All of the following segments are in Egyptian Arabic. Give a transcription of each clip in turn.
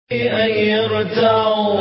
أن يرتعوا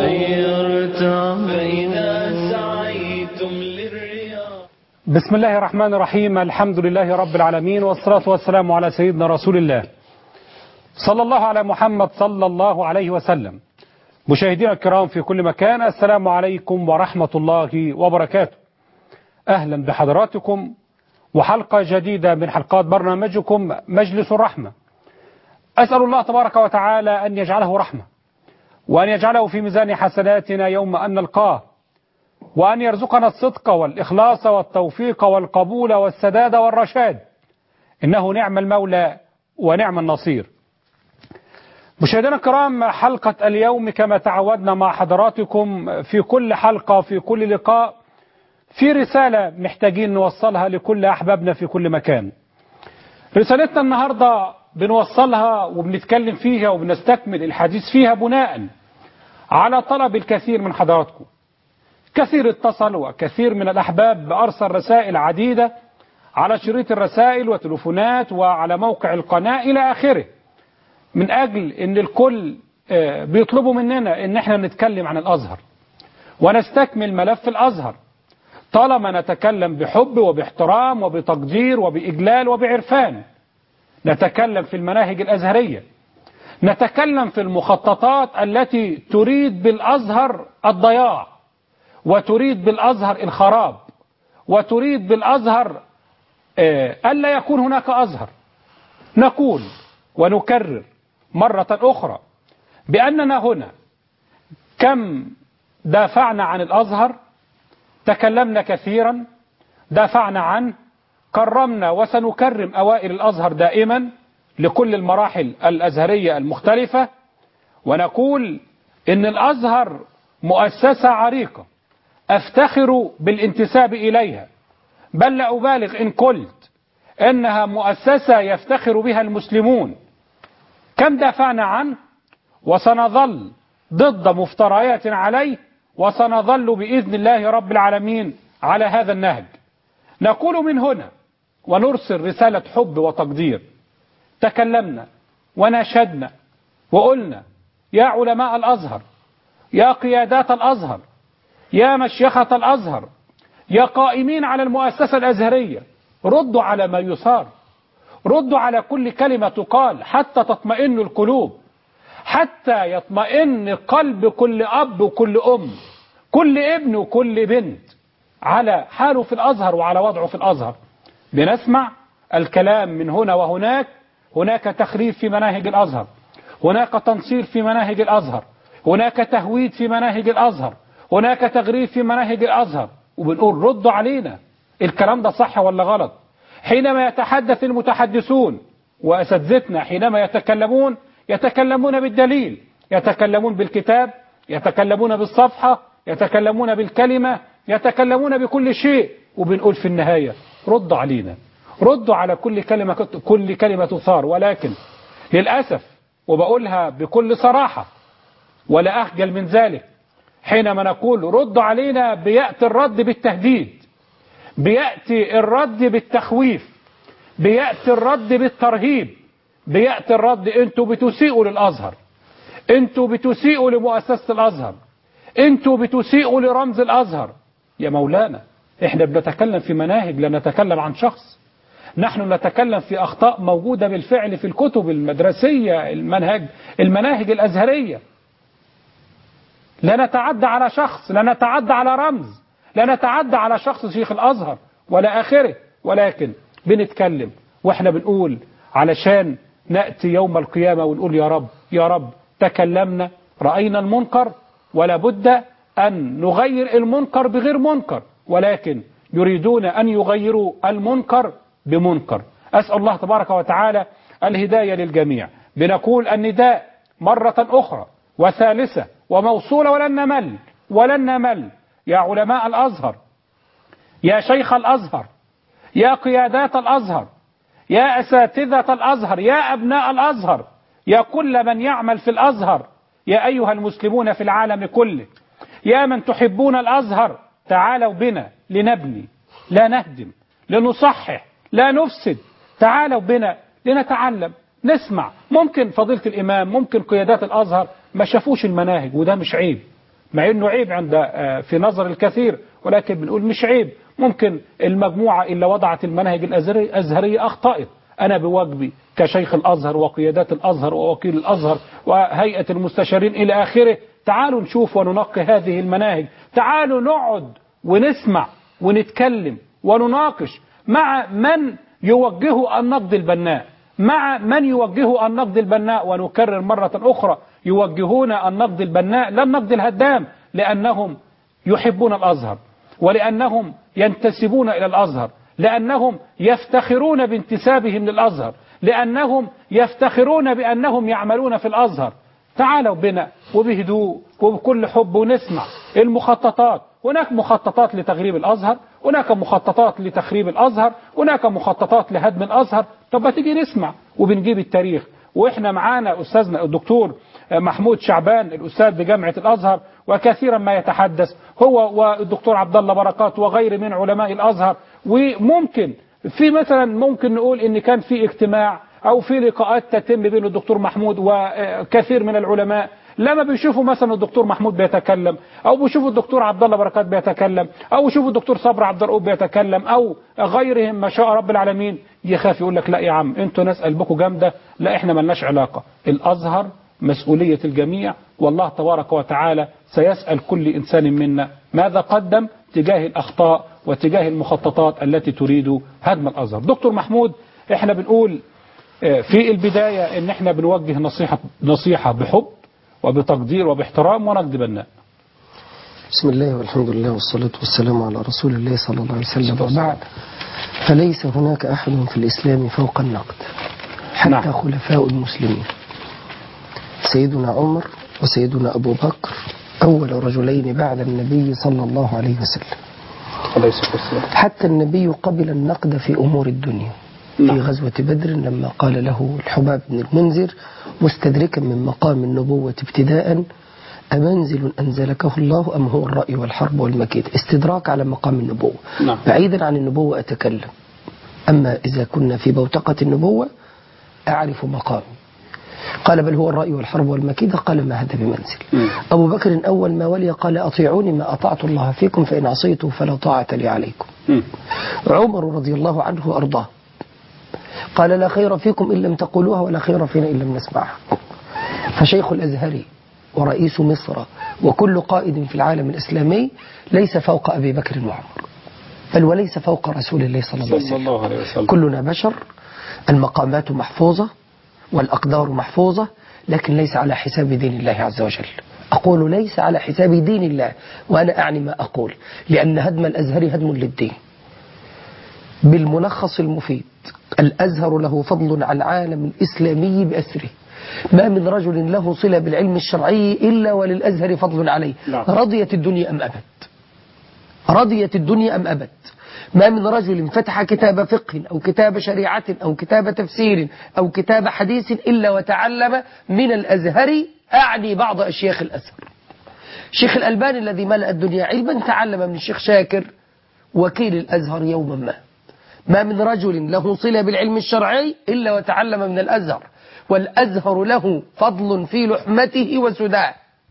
فإذا سعيتم للرياض بسم الله الرحمن الرحيم الحمد لله رب العالمين والصلاة والسلام على سيدنا رسول الله صلى الله على محمد صلى الله عليه وسلم مشاهدينا الكرام في كل مكان السلام عليكم ورحمة الله وبركاته أهلا بحضراتكم وحلقة جديدة من حلقات برنامجكم مجلس الرحمة أسأل الله تبارك وتعالى أن يجعله رحمة وأن يجعله في ميزان حسناتنا يوم أن نلقاه وأن يرزقنا الصدق والإخلاص والتوفيق والقبول والسداد والرشاد إنه نعم المولى ونعم النصير مشاهدينا الكرام حلقة اليوم كما تعودنا مع حضراتكم في كل حلقة في كل لقاء في رسالة محتاجين نوصلها لكل أحبابنا في كل مكان رسالتنا النهاردة بنوصلها وبنتكلم فيها وبنستكمل الحديث فيها بناء على طلب الكثير من حضراتكم كثير اتصل وكثير من الأحباب أرسل رسائل عديدة على شريط الرسائل وتلفونات وعلى موقع القناة إلى آخره من أجل أن الكل بيطلبوا مننا أن احنا نتكلم عن الأزهر ونستكمل ملف الأزهر طالما نتكلم بحب وباحترام وبتقدير وبإجلال وبعرفان نتكلم في المناهج الأزهرية نتكلم في المخططات التي تريد بالأزهر الضياع وتريد بالأزهر الخراب وتريد بالأزهر ألا يكون هناك أزهر نقول ونكرر مرة أخرى بأننا هنا كم دافعنا عن الأزهر تكلمنا كثيرا دافعنا عنه كرمنا وسنكرم أوائل الأزهر دائما لكل المراحل الأزهرية المختلفة ونقول إن الأزهر مؤسسة عريقة أفتخر بالانتساب إليها بل لا أبالغ إن قلت إنها مؤسسة يفتخر بها المسلمون كم دافعنا عنه وسنظل ضد مفتريات عليه وسنظل بإذن الله رب العالمين على هذا النهج نقول من هنا ونرسل رسالة حب وتقدير تكلمنا وناشدنا وقلنا يا علماء الأزهر يا قيادات الأزهر يا مشيخة الأزهر يا قائمين على المؤسسة الأزهرية ردوا على ما يثار ردوا على كل كلمة تقال حتى تطمئن القلوب حتى يطمئن قلب كل أب وكل أم كل ابن وكل بنت على حاله في الأزهر وعلى وضعه في الأزهر بنسمع الكلام من هنا وهناك هناك تخريف في مناهج الأزهر هناك تنصير في مناهج الأزهر هناك تهويد في مناهج الأزهر هناك تغريب في مناهج الأزهر وبنقول ردوا علينا الكلام ده صح ولا غلط حينما يتحدث المتحدثون وأساتذتنا حينما يتكلمون يتكلمون بالدليل يتكلمون بالكتاب يتكلمون بالصفحة يتكلمون بالكلمة يتكلمون بكل شيء وبنقول في النهاية ردوا علينا ردوا على كل كلمة كل كلمة تثار ولكن للأسف وبقولها بكل صراحة ولا أخجل من ذلك حينما نقول ردوا علينا بيأتي الرد بالتهديد بيأتي الرد بالتخويف بيأتي الرد بالترهيب بيأتي الرد انتوا بتسيئوا للأزهر انتوا بتسيئوا لمؤسسة الأزهر انتوا بتسيئوا لرمز الأزهر يا مولانا احنا بنتكلم في مناهج لا نتكلم عن شخص نحن نتكلم في أخطاء موجودة بالفعل في الكتب المدرسية المنهج المناهج الأزهرية لا نتعدى على شخص لا نتعدى على رمز لا نتعدى على شخص شيخ الأزهر ولا آخره ولكن بنتكلم واحنا بنقول علشان نأتي يوم القيامة ونقول يا رب يا رب تكلمنا رأينا المنكر ولا بد أن نغير المنكر بغير منكر ولكن يريدون أن يغيروا المنكر بمنكر أسأل الله تبارك وتعالى الهداية للجميع بنقول النداء مرة أخرى وثالثة وموصولة ولن نمل ولن نمل يا علماء الأزهر يا شيخ الأزهر يا قيادات الأزهر يا أساتذة الأزهر يا أبناء الأزهر يا كل من يعمل في الأزهر يا أيها المسلمون في العالم كله يا من تحبون الأزهر تعالوا بنا لنبني لا نهدم لنصحح لا نفسد تعالوا بنا لنتعلم نسمع ممكن فضيلة الإمام ممكن قيادات الأزهر ما شافوش المناهج وده مش عيب مع انه عيب عند آه، في نظر الكثير ولكن بنقول مش عيب ممكن المجموعة اللي وضعت المناهج الأزهري- الأزهرية أخطأت أنا بواجبي كشيخ الأزهر وقيادات الأزهر ووكيل الأزهر وهيئة المستشارين إلى آخره تعالوا نشوف وننقي هذه المناهج تعالوا نقعد ونسمع ونتكلم ونناقش مع من يوجهه النقد البناء مع من يوجهه النقد البناء ونكرر مرة أخرى يوجهون النقد البناء لا النقد الهدام لأنهم يحبون الأزهر ولأنهم ينتسبون إلى الأزهر لأنهم يفتخرون بانتسابهم للأزهر لأنهم يفتخرون بأنهم يعملون في الأزهر تعالوا بنا وبهدوء وبكل حب ونسمع المخططات هناك مخططات لتغريب الأزهر هناك مخططات لتخريب الأزهر هناك مخططات لهدم الأزهر طب ما تيجي نسمع وبنجيب التاريخ واحنا معانا أستاذنا الدكتور محمود شعبان الأستاذ بجامعة الأزهر وكثيرا ما يتحدث هو والدكتور عبد الله بركات وغير من علماء الأزهر وممكن في مثلا ممكن نقول ان كان في اجتماع او في لقاءات تتم بين الدكتور محمود وكثير من العلماء لما بيشوفوا مثلا الدكتور محمود بيتكلم او بيشوفوا الدكتور عبد الله بركات بيتكلم او يشوفوا الدكتور صبر عبد الرؤوف بيتكلم او غيرهم ما شاء رب العالمين يخاف يقول لك لا يا عم انتوا ناس قلبكم جامده لا احنا ملناش علاقه الازهر مسؤوليه الجميع والله تبارك وتعالى سيسال كل انسان منا ماذا قدم تجاه الاخطاء وتجاه المخططات التي تريد هدم الازهر دكتور محمود احنا بنقول في البداية ان احنا بنوجه نصيحة, نصيحة بحب وبتقدير وباحترام ونقد بناء بسم الله والحمد لله والصلاة والسلام على رسول الله صلى الله عليه وسلم وبعد فليس هناك أحد في الإسلام فوق النقد حتى نعم. خلفاء المسلمين سيدنا عمر وسيدنا أبو بكر أول رجلين بعد النبي صلى الله عليه وسلم عليه الصلاة والسلام حتى النبي قبل النقد في أمور الدنيا في نعم. غزوة بدر لما قال له الحباب بن المنذر مستدركا من مقام النبوة ابتداء أمنزل أنزلكه الله أم هو الرأي والحرب والمكيد استدراك على مقام النبوة نعم. بعيدا عن النبوة أتكلم أما إذا كنا في بوتقة النبوة أعرف مقامي قال بل هو الرأي والحرب والمكيدة قال ما هذا بمنزل مم. أبو بكر أول ما ولي قال أطيعوني ما أطعت الله فيكم فإن عصيته فلا طاعة لي عليكم مم. عمر رضي الله عنه وأرضاه قال لا خير فيكم إن لم تقولوها ولا خير فينا إن لم نسمعها فشيخ الأزهري ورئيس مصر وكل قائد في العالم الإسلامي ليس فوق أبي بكر وعمر بل وليس فوق رسول الله صلى الله عليه صلى وسلم الله عليه وسلم كلنا بشر المقامات محفوظة والأقدار محفوظة لكن ليس على حساب دين الله عز وجل أقول ليس على حساب دين الله وأنا أعني ما أقول لأن هدم الأزهر هدم للدين بالملخص المفيد الأزهر له فضل على العالم الإسلامي بأسره ما من رجل له صلة بالعلم الشرعي إلا وللأزهر فضل عليه نعم. رضيت الدنيا أم أبد رضيت الدنيا أم أبد ما من رجل فتح كتاب فقه أو كتاب شريعة أو كتاب تفسير أو كتاب حديث إلا وتعلم من الأزهر أعني بعض أشياخ الأزهر شيخ الألباني الذي ملأ الدنيا علما تعلم من الشيخ شاكر وكيل الأزهر يوما ما ما من رجل له صلة بالعلم الشرعي إلا وتعلم من الأزهر والأزهر له فضل في لحمته وسداه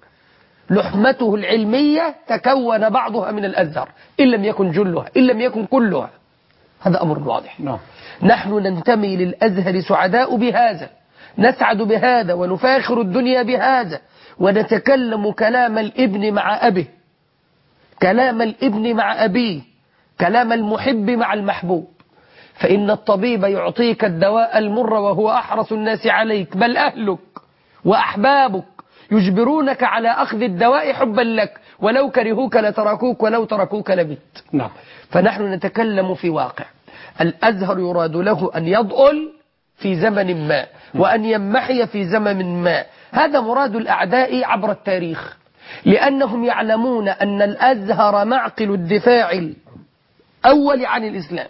لحمته العلمية تكون بعضها من الأزهر إن لم يكن جلها إن لم يكن كلها هذا أمر واضح نعم نحن ننتمي للأزهر سعداء بهذا نسعد بهذا ونفاخر الدنيا بهذا ونتكلم كلام الابن مع أبيه كلام الابن مع أبيه كلام المحب مع المحبوب فإن الطبيب يعطيك الدواء المر وهو أحرص الناس عليك بل أهلك وأحبابك يجبرونك على أخذ الدواء حبا لك ولو كرهوك لتركوك ولو تركوك لبت نعم فنحن نتكلم في واقع الأزهر يراد له أن يضئل في زمن ما وأن يمحي في زمن ما هذا مراد الأعداء عبر التاريخ لأنهم يعلمون أن الأزهر معقل الدفاع الأول عن الإسلام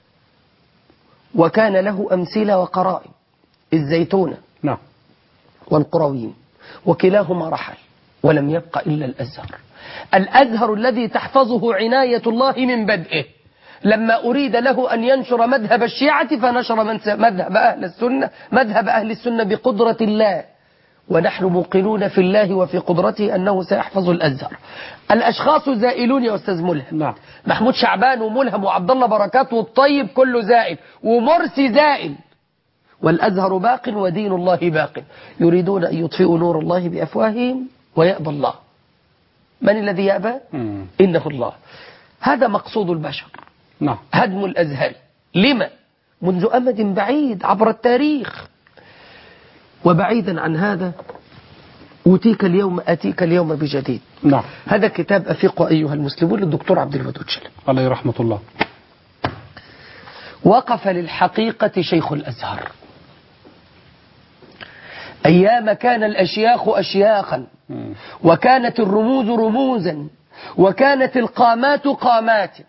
وكان له أمثلة وقرائن الزيتونة نعم والقرويين وكلاهما رحل ولم يبق إلا الأزهر الأزهر الذي تحفظه عناية الله من بدئه لما أريد له أن ينشر مذهب الشيعة فنشر من- مذهب أهل السنة مذهب أهل السنة بقدرة الله ونحن موقنون في الله وفي قدرته أنه سيحفظ الأزهر الأشخاص زائلون يا أستاذ ملهم نعم محمود شعبان وملهم وعبد الله بركات والطيب كله زائل ومرسي زائل والأزهر باق ودين الله باق يريدون أن يطفئوا نور الله بأفواههم ويأبى الله من الذي يأبى؟ مم. إنه الله هذا مقصود البشر نعم هدم الأزهر لما؟ منذ أمد بعيد عبر التاريخ وبعيدا عن هذا أوتيك اليوم أتيك اليوم بجديد نعم هذا كتاب أفيقوا أيها المسلمون للدكتور عبد الودود شلبي عليه رحمة الله وقف للحقيقة شيخ الأزهر أيام كان الأشياخ أشياخا مم. وكانت الرموز رموزا وكانت القامات قامات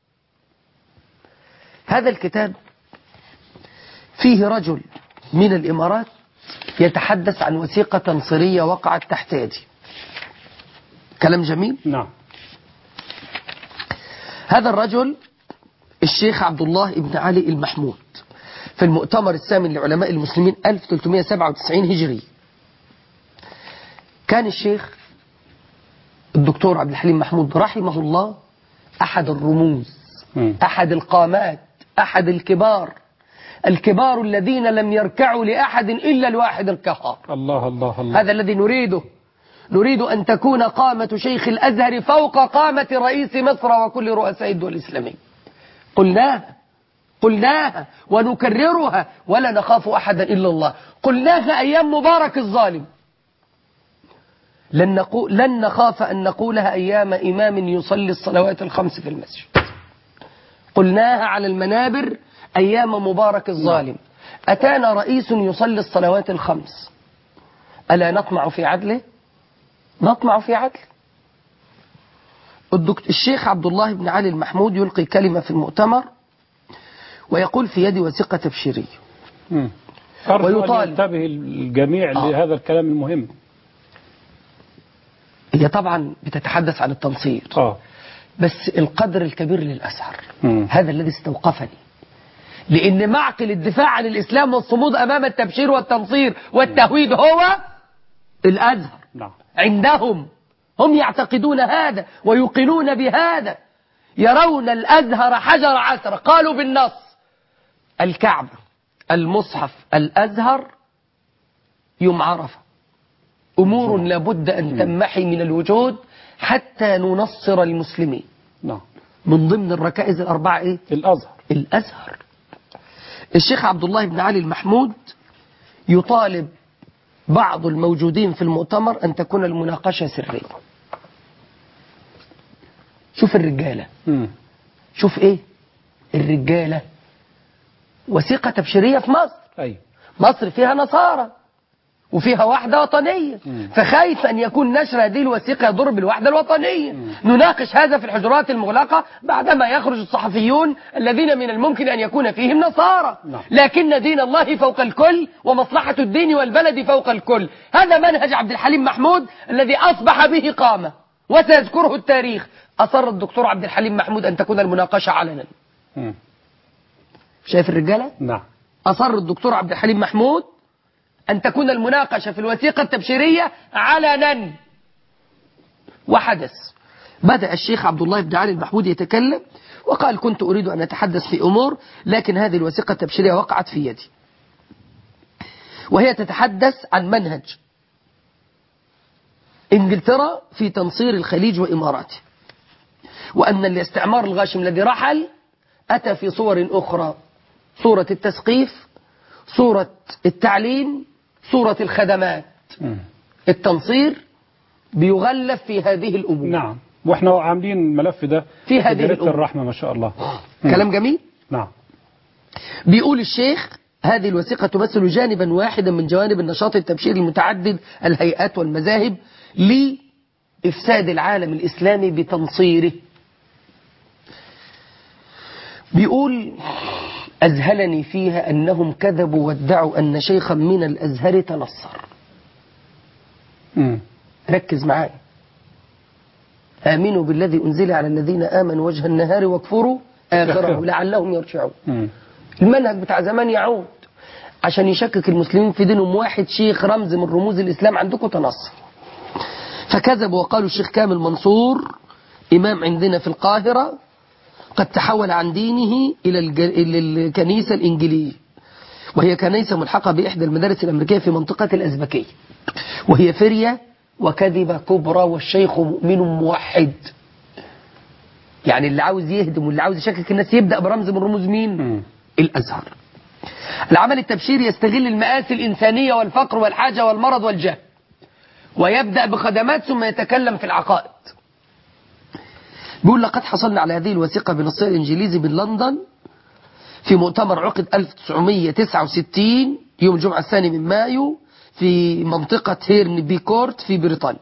هذا الكتاب فيه رجل من الإمارات يتحدث عن وثيقة تنصيرية وقعت تحت يدي كلام جميل نعم هذا الرجل الشيخ عبد الله بن علي المحمود في المؤتمر الثامن لعلماء المسلمين 1397 هجري كان الشيخ الدكتور عبد الحليم محمود رحمه الله أحد الرموز مم. أحد القامات أحد الكبار الكبار الذين لم يركعوا لأحد إلا الواحد القهار الله الله الله هذا الذي نريده نريد أن تكون قامة شيخ الأزهر فوق قامة رئيس مصر وكل رؤساء الدول الإسلامية قلناها قلناها ونكررها ولا نخاف أحدا إلا الله قلناها أيام مبارك الظالم لن, نقول لن نخاف أن نقولها أيام إمام يصلي الصلوات الخمس في المسجد قلناها على المنابر أيام مبارك الظالم أتانا رئيس يصلي الصلوات الخمس ألا نطمع في عدله نطمع في عدله الدكتور الشيخ عبد الله بن علي المحمود يلقي كلمة في المؤتمر ويقول في يدي وثيقة تبشيرية مم. أرجو أن ويطالب. ينتبه الجميع آه. لهذا الكلام المهم هي طبعا بتتحدث عن التنصير اه بس القدر الكبير للأزهر مم. هذا الذي استوقفني لأن معقل الدفاع عن الإسلام والصمود أمام التبشير والتنصير والتهويد هو الأزهر نعم عندهم هم يعتقدون هذا ويوقنون بهذا يرون الأزهر حجر عثر قالوا بالنص الكعبة المصحف الأزهر يوم عرفة أمور لابد أن تمحي من الوجود حتى ننصر المسلمين نعم من ضمن الركائز الأربعة إيه؟ الأزهر الأزهر الشيخ عبد الله بن علي المحمود يطالب بعض الموجودين في المؤتمر أن تكون المناقشة سرية شوف الرجالة مم. شوف إيه الرجالة وثيقة تبشيرية في مصر أي مصر فيها نصارى وفيها وحدة وطنية مم. فخايف أن يكون نشر هذه الوثيقة يضر بالوحدة الوطنية نناقش هذا في الحجرات المغلقة بعدما يخرج الصحفيون الذين من الممكن أن يكون فيهم نصارى نعم. لكن دين الله فوق الكل ومصلحة الدين والبلد فوق الكل هذا منهج عبد الحليم محمود الذي أصبح به قامة وسيذكره التاريخ أصر الدكتور عبد الحليم محمود أن تكون المناقشة علنا مم. شايف الرجالة؟ نعم أصر الدكتور عبد الحليم محمود أن تكون المناقشة في الوثيقة التبشيرية علنا وحدث بدأ الشيخ عبد الله بن علي المحمود يتكلم وقال كنت أريد أن أتحدث في أمور لكن هذه الوثيقة التبشيرية وقعت في يدي وهي تتحدث عن منهج إنجلترا في تنصير الخليج وإماراته وأن الاستعمار الغاشم الذي رحل أتى في صور أخرى صورة التسقيف صورة التعليم صورة الخدمات مم. التنصير بيغلف في هذه الأمور نعم واحنا عاملين الملف ده في هذه جريدة الأمور. الرحمة ما شاء الله مم. كلام جميل نعم بيقول الشيخ هذه الوثيقة تمثل جانبا واحدا من جوانب النشاط التبشيري المتعدد الهيئات والمذاهب لإفساد العالم الإسلامي بتنصيره بيقول أذهلني فيها أنهم كذبوا وادعوا أن شيخا من الأزهر تنصر مم. ركز معايا آمنوا بالذي أنزل على الذين آمنوا وجه النهار واكفروا آخره لعلهم يرجعون مم. المنهج بتاع زمان يعود عشان يشكك المسلمين في دينهم واحد شيخ رمز من رموز الإسلام عندكم تنصر فكذبوا وقالوا الشيخ كامل منصور إمام عندنا في القاهرة قد تحول عن دينه إلى الج- إلى الكنيسة الإنجيلية وهي كنيسة ملحقة بإحدى المدارس الأمريكية في منطقة الأزبكية وهي فرية وكذبة كبرى والشيخ مؤمن موحد يعني اللي عاوز يهدم واللي عاوز يشكك الناس يبدأ برمز من رموز مين مم. الأزهر العمل التبشيري يستغل المآسي الإنسانية والفقر والحاجة والمرض والجهل ويبدأ بخدمات ثم يتكلم في العقائد بيقول لقد حصلنا على هذه الوثيقة بنصها الإنجليزي من لندن في مؤتمر عقد 1969 يوم الجمعة الثاني من مايو في منطقة هيرن بي كورت في بريطانيا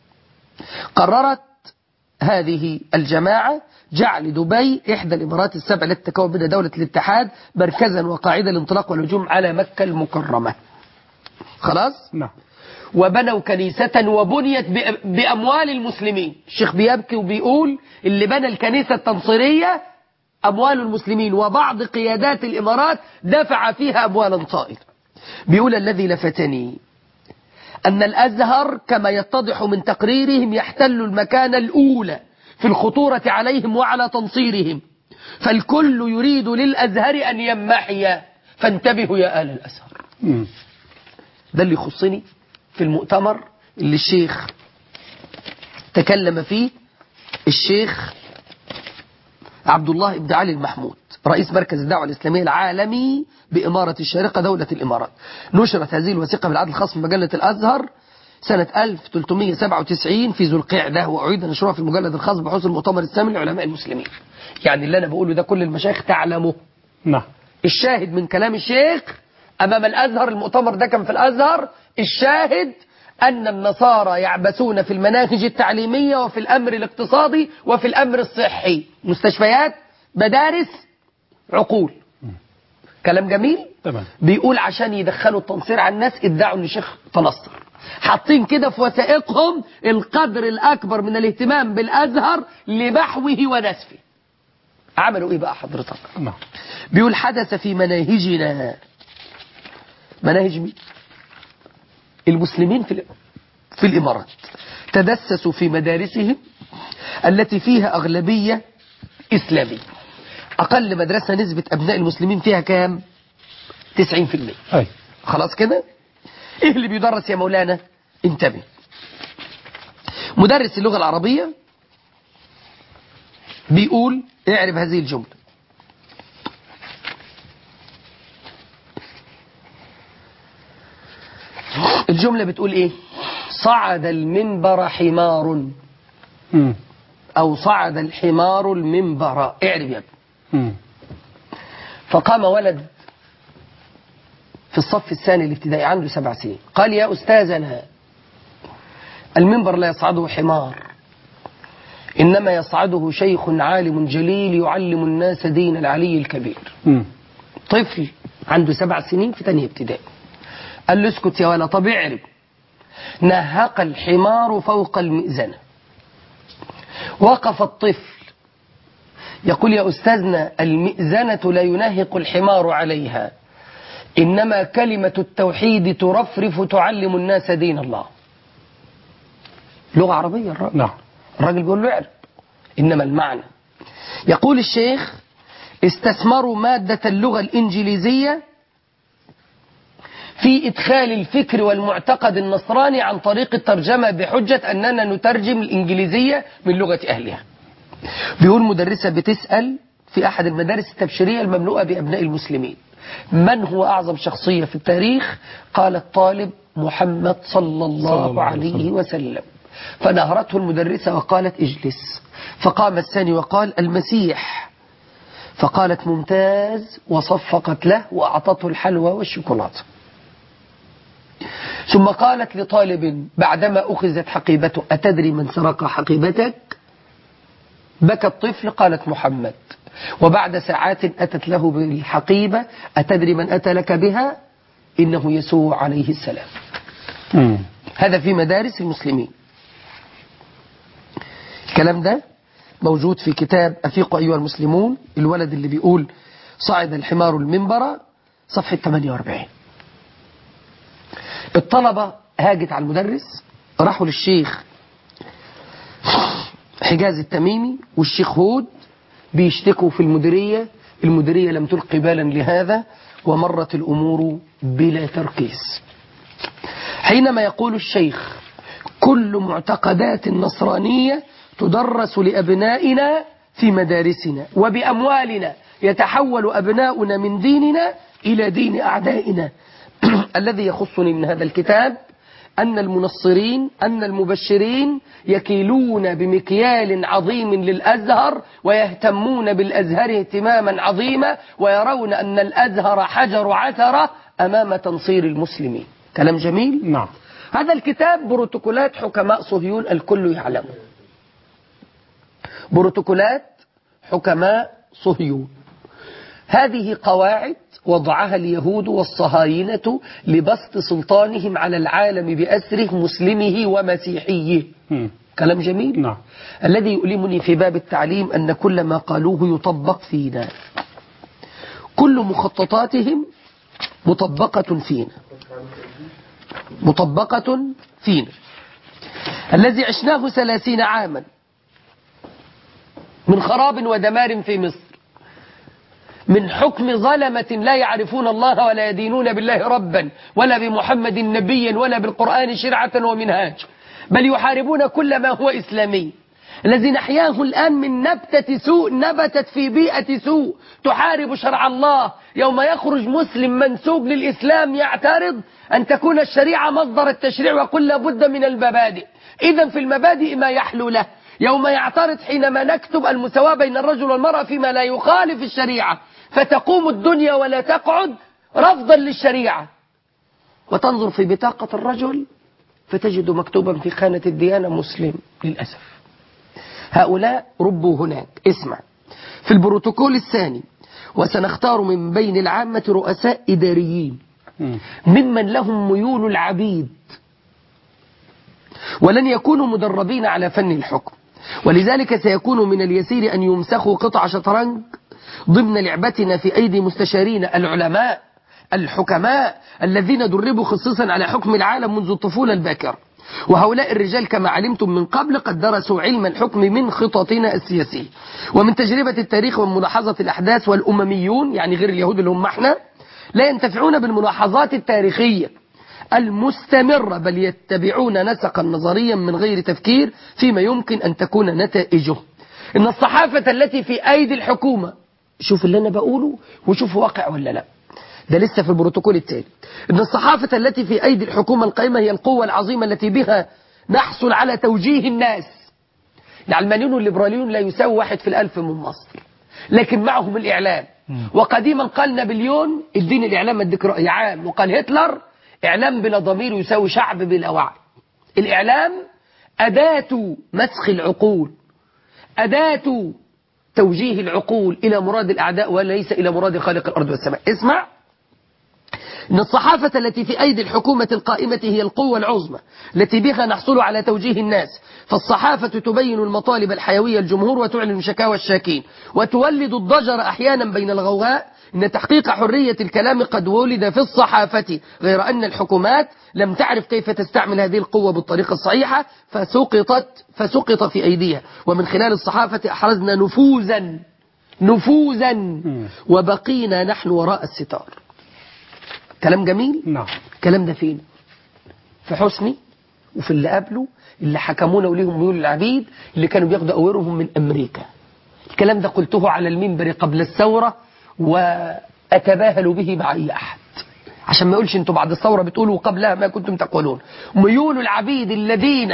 قررت هذه الجماعة جعل دبي إحدى الإمارات السبع التي تكون منها دولة الاتحاد مركزا وقاعدة للانطلاق والهجوم على مكة المكرمة خلاص نعم وبنوا كنيسة وبنيت بأ- بأموال المسلمين الشيخ بيبكي وبيقول اللي بنى الكنيسة التنصيرية أموال المسلمين وبعض قيادات الإمارات دفع فيها أموالا طائلة بيقول الذي لفتني أن الأزهر كما يتضح من تقريرهم يحتل المكان الأولى في الخطورة عليهم وعلى تنصيرهم فالكل يريد للأزهر أن يمحي فانتبهوا يا آل الأزهر مم. ده اللي يخصني في المؤتمر اللي الشيخ تكلم فيه الشيخ عبد الله بن علي المحمود رئيس مركز الدعوة الإسلامية العالمي بإمارة الشارقة دولة الإمارات نشرت هذه الوثيقة بالعدد الخاص في مجلة الأزهر سنة 1397 في ذو القعدة وأعيد نشرها في المجلد الخاص بحوث المؤتمر الثامن لعلماء المسلمين يعني اللي أنا بقوله ده كل المشايخ تعلمه نعم الشاهد من كلام الشيخ أمام الأزهر المؤتمر ده كان في الأزهر الشاهد أن النصارى يعبثون في المناهج التعليمية وفي الأمر الاقتصادي وفي الأمر الصحي مستشفيات مدارس عقول كلام جميل تمام بيقول عشان يدخلوا التنصير على الناس ادعوا ان الشيخ تنصر حاطين كده في وثائقهم القدر الأكبر من الاهتمام بالأزهر لمحوه ونسفه عملوا ايه بقى حضرتك نعم بيقول حدث في مناهجنا مناهج مين المسلمين في الإ- في الإمارات تدسسوا في مدارسهم التي فيها أغلبية إسلامية أقل مدرسة نسبة أبناء المسلمين فيها كام 90% أي خلاص كده ايه اللي بيدرس يا مولانا انتبه مدرس اللغة العربية بيقول اعرف هذه الجملة الجملة بتقول ايه صعد المنبر حمار مم. او صعد الحمار المنبر اعرف يا ابني مم. فقام ولد في الصف الثاني الابتدائي عنده سبع سنين قال يا أستاذنا المنبر لا يصعده حمار إنما يصعده شيخ عالم جليل يعلم الناس دين العلي الكبير مم. طفل عنده سبع سنين في تانية ابتدائي قال له اسكت يا ولا طب اعرف نهق الحمار فوق المئذنة وقف الطفل يقول يا أستاذنا المئذنة لا ينهق الحمار عليها إنما كلمة التوحيد ترفرف تعلم الناس دين الله لغة عربية الراجل نعم الراجل بيقول له اعرف إنما المعنى يقول الشيخ استثمروا مادة اللغة الإنجليزية في إدخال الفكر والمعتقد النصراني عن طريق الترجمة بحجة أننا نترجم الإنجليزية من لغة أهلها بيقول مدرسة بتسأل في أحد المدارس التبشيرية المملوءة بأبناء المسلمين من هو أعظم شخصية في التاريخ قال الطالب محمد صلى الله, الله عليه عليه وسلم فنهرته المدرسة وقالت اجلس فقام الثاني وقال المسيح فقالت ممتاز وصفقت له وأعطته الحلوى والشوكولاتة ثم قالت لطالب بعدما أخذت حقيبته أتدري من سرق حقيبتك بكى الطفل قالت محمد وبعد ساعات أتت له بالحقيبة أتدري من أتى لك بها إنه يسوع عليه السلام مم. هذا في مدارس المسلمين الكلام ده موجود في كتاب أفيقوا أيها المسلمون الولد اللي بيقول صعد الحمار المنبر صفحة 48 الطلبة هاجت على المدرس راحوا للشيخ حجاز التميمي والشيخ هود بيشتكوا في المديرية المديرية لم تلقي بالا لهذا ومرت الأمور بلا تركيز حينما يقول الشيخ كل معتقدات النصرانية تدرس لأبنائنا في مدارسنا وبأموالنا يتحول أبناؤنا من ديننا إلى دين أعدائنا الذي يخصني من هذا الكتاب أن المنصرين أن المبشرين يكيلون بمكيال عظيم للأزهر ويهتمون بالأزهر اهتماما عظيما ويرون أن الأزهر حجر عثرة أمام تنصير المسلمين كلام جميل نعم هذا الكتاب بروتوكولات حكماء صهيون الكل يعلمه بروتوكولات حكماء صهيون هذه قواعد وضعها اليهود والصهاينة لبسط سلطانهم على العالم بأسره مسلمه ومسيحيه مم. كلام جميل نعم الذي يؤلمني في باب التعليم أن كل ما قالوه يطبق فينا كل مخططاتهم مطبقة فينا مطبقة فينا الذي عشناه ثلاثين عاما من خراب ودمار في مصر من حكم ظلمة لا يعرفون الله ولا يدينون بالله ربا ولا بمحمد نبيا ولا بالقرآن شرعة ومنهاج بل يحاربون كل ما هو إسلامي الذي نحياه الآن من نبتة سوء نبتت في بيئة سوء تحارب شرع الله يوم يخرج مسلم منسوب للإسلام يعترض أن تكون الشريعة مصدر التشريع وقل لابد من المبادئ إذا في المبادئ ما يحلو له يوم يعترض حينما نكتب المساواة بين الرجل والمرأة فيما لا يخالف الشريعة فتقوم الدنيا ولا تقعد رفضا للشريعة وتنظر في بطاقة الرجل فتجد مكتوبا في خانة الديانة مسلم للأسف هؤلاء ربوا هناك اسمع في البروتوكول الثاني وسنختار من بين العامة رؤساء إداريين مم. ممن لهم ميول العبيد ولن يكونوا مدربين على فن الحكم ولذلك سيكون من اليسير أن يمسخوا قطع شطرنج ضمن لعبتنا في أيدي مستشارين العلماء الحكماء الذين دربوا خصيصا على حكم العالم منذ الطفولة الباكرة وهؤلاء الرجال كما علمتم من قبل قد درسوا علم الحكم من خططنا السياسية ومن تجربة التاريخ وملاحظة الأحداث والأمميون يعني غير اليهود اللي هم احنا لا ينتفعون بالملاحظات التاريخية المستمرة بل يتبعون نسقا نظريا من غير تفكير فيما يمكن أن تكون نتائجه إن الصحافة التي في أيدي الحكومة شوف اللي أنا بقوله وشوف واقع ولا لا ده لسه في البروتوكول التالي إن الصحافة التي في أيدي الحكومة القائمة هي القوة العظيمة التي بها نحصل على توجيه الناس العلمانيون والليبراليون لا يساوي واحد في الألف من مصر لكن معهم الإعلام وقديما قال نابليون اديني الإعلام اديك رأي عام وقال هتلر إعلام بلا ضمير يساوي شعب بلا وعي الإعلام أداة مسخ العقول أداة توجيه العقول إلى مراد الأعداء وليس إلى مراد خالق الأرض والسماء اسمع إن الصحافة التي في أيدي الحكومة القائمة هي القوة العظمى التي بها نحصل على توجيه الناس فالصحافة تبين المطالب الحيوية الجمهور وتعلن شكاوى الشاكين وتولد الضجر أحيانا بين الغوغاء إن تحقيق حرية الكلام قد ولد في الصحافة غير أن الحكومات لم تعرف كيف تستعمل هذه القوة بالطريقة الصحيحة فسقطت فسقط في أيديها ومن خلال الصحافة أحرزنا نفوذا نفوذا وبقينا نحن وراء الستار كلام جميل نعم الكلام ده فين في حسني وفي اللي قبله اللي حكمونا وليهم ميول العبيد اللي كانوا بياخدوا أويرهم من أمريكا الكلام ده قلته على المنبر قبل الثورة وأتباهل به مع أي أحد عشان ما يقولش انتوا بعد الثورة بتقولوا قبلها ما كنتم تقولون ميول العبيد الذين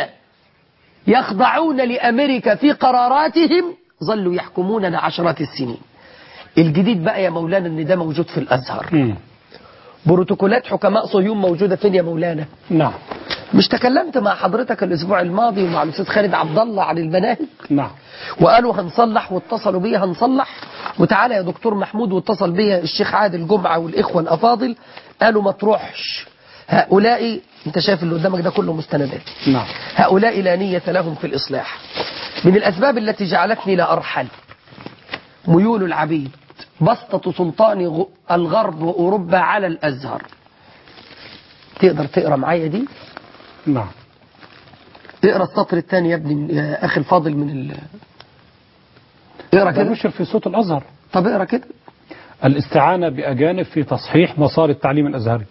يخضعون لأمريكا في قراراتهم ظلوا يحكموننا عشرات السنين الجديد بقى يا مولانا ان ده موجود في الأزهر مم. بروتوكولات حكماء صهيون موجودة فين يا مولانا نعم مش تكلمت مع حضرتك الأسبوع الماضي ومع الأستاذ خالد عبد الله عن المناهج نعم وقالوا هنصلح واتصلوا بيا هنصلح وتعالى يا دكتور محمود واتصل بيا الشيخ عادل جمعة والإخوة الأفاضل قالوا ما تروحش هؤلاء انت شايف اللي قدامك ده كله مستندات نعم هؤلاء لا نية لهم في الإصلاح من الأسباب التي جعلتني لا أرحل ميول العبيد بسطة سلطان غ- الغرب وأوروبا على الأزهر تقدر تقرا معايا دي نعم اقرا السطر الثاني يا ابني يا اخي الفاضل من ال اقرا ده كده نشر في صوت الأزهر طب اقرا كده الاستعانة بأجانب في تصحيح مسار التعليم الأزهري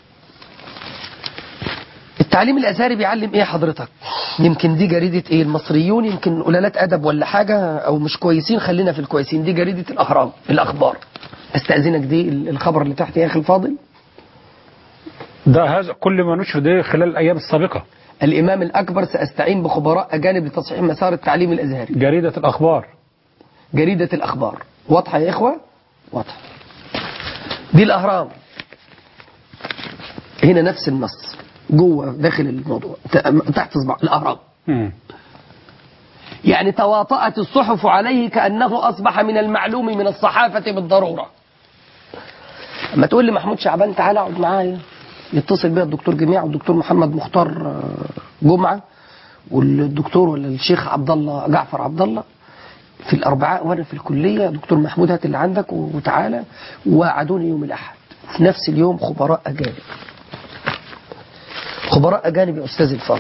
التعليم الازهري بيعلم ايه حضرتك يمكن دي جريده ايه المصريون يمكن قلالات ادب ولا حاجه او مش كويسين خلينا في الكويسين دي جريده الاهرام الاخبار استاذنك دي الخبر اللي تحت يا اخي الفاضل ده هذا كل ما نشر ده خلال الأيام السابقة الامام الاكبر ساستعين بخبراء اجانب لتصحيح مسار التعليم الازهري جريدة الأخبار جريده الاخبار واضحه يا اخوه واضحه دي الاهرام هنا نفس النص جوه داخل الموضوع ت- تحت صباع الاهرام مم. يعني تواطأت الصحف عليه كأنه أصبح من المعلوم من الصحافة بالضرورة أما تقول لي محمود شعبان تعالى اقعد معايا يتصل بيا الدكتور جميع والدكتور محمد مختار آه، جمعة والدكتور ولا الشيخ عبد الله جعفر عبد الله في الأربعاء وأنا في الكلية دكتور محمود هات اللي عندك وتعالى وعدوني يوم الأحد في نفس اليوم خبراء أجانب خبراء أجانب يا أستاذ الفاضل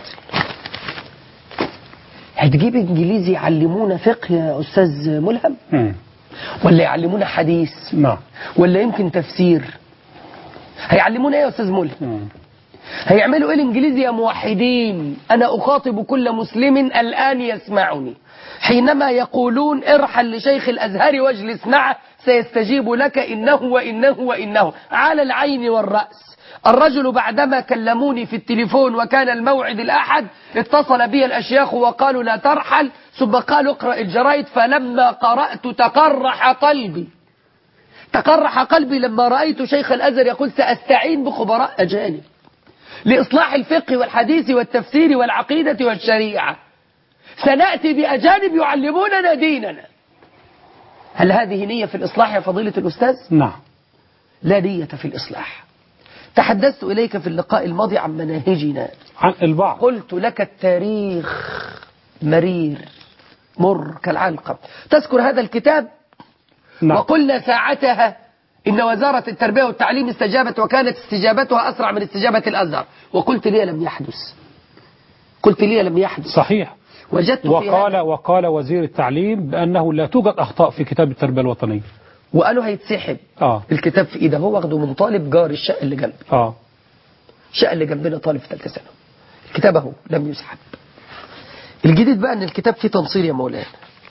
هتجيب انجليزي يعلمونا فقه يا استاذ ملهم مم. ولا يعلمونا حديث نعم ولا يمكن تفسير هيعلمونا ايه يا استاذ ملهم مم. هيعملوا ايه الانجليزي يا موحدين انا اخاطب كل مسلم الان يسمعني حينما يقولون ارحل لشيخ الازهر واجلس معه سيستجيب لك انه وانه وانه على العين والراس الرجل بعدما كلموني في التليفون وكان الموعد الاحد اتصل بي الاشياخ وقالوا لا ترحل ثم قالوا اقرا الجرايد فلما قرات تقرح قلبي تقرح قلبي لما رايت شيخ الازهر يقول ساستعين بخبراء اجانب لإصلاح الفقه والحديث والتفسير والعقيدة والشريعة سنأتي بأجانب يعلموننا ديننا هل هذه نية في الإصلاح يا فضيلة الأستاذ؟ نعم لا نية في الإصلاح تحدثت إليك في اللقاء الماضي عن مناهجنا عن البعض قلت لك التاريخ مرير مر كالعلقم تذكر هذا الكتاب نعم وقلنا ساعتها إن وزارة التربية والتعليم استجابت وكانت استجابتها أسرع من استجابة الأزهر وقلت لي لم يحدث قلت لي لم يحدث صحيح وجدت في وقال هذا وقال وزير التعليم بأنه لا توجد أخطاء في كتاب التربية الوطنية وقالوا هيتسحب آه الكتاب في إيده هو واخده من طالب جار الشقة اللي جنبي آه الشقة اللي جنبنا طالب في ثالثة ثانوي الكتاب أهو لم يسحب الجديد بقى إن الكتاب فيه تنصير يا مولانا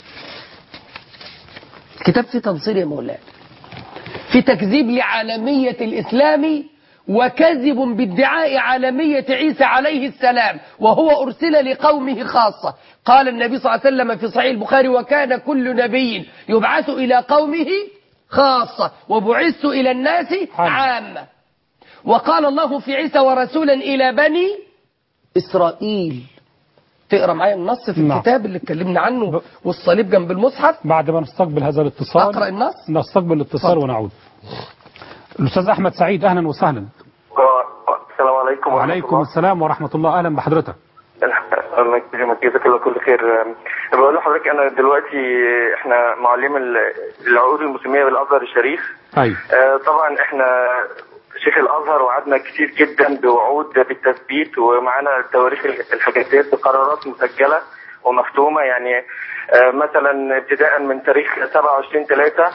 الكتاب فيه تنصير يا مولانا في تكذيب لعالمية الإسلام وكذب بادعاء عالمية عيسى عليه السلام وهو أرسل لقومه خاصة قال النبي صلى الله عليه وسلم في صحيح البخاري وكان كل نبي يبعث إلى قومه خاصة وبعثت إلى الناس عامة وقال الله في عيسى ورسولا إلى بني إسرائيل تقرأ معايا النص في نعم. الكتاب اللي اتكلمنا عنه والصليب جنب المصحف بعد ما نستقبل هذا الاتصال أقرأ النص نستقبل الاتصال اتفضل. ونعود الأستاذ أحمد سعيد أهلا وسهلا السلام عليكم ورحمة وعليكم السلام ورحمة الله أهلا بحضرتك الله يكرمك جزاك الله كل خير بقول لحضرتك انا دلوقتي احنا معلم ال- العقود المسلميه بالازهر الشريف أيوة آه، طبعا احنا شيخ الازهر وعدنا كتير جدا بوعود بالتثبيت ومعانا تواريخ الحاجات بقرارات مسجله ومختومه يعني آه، مثلا ابتداء من تاريخ 27 3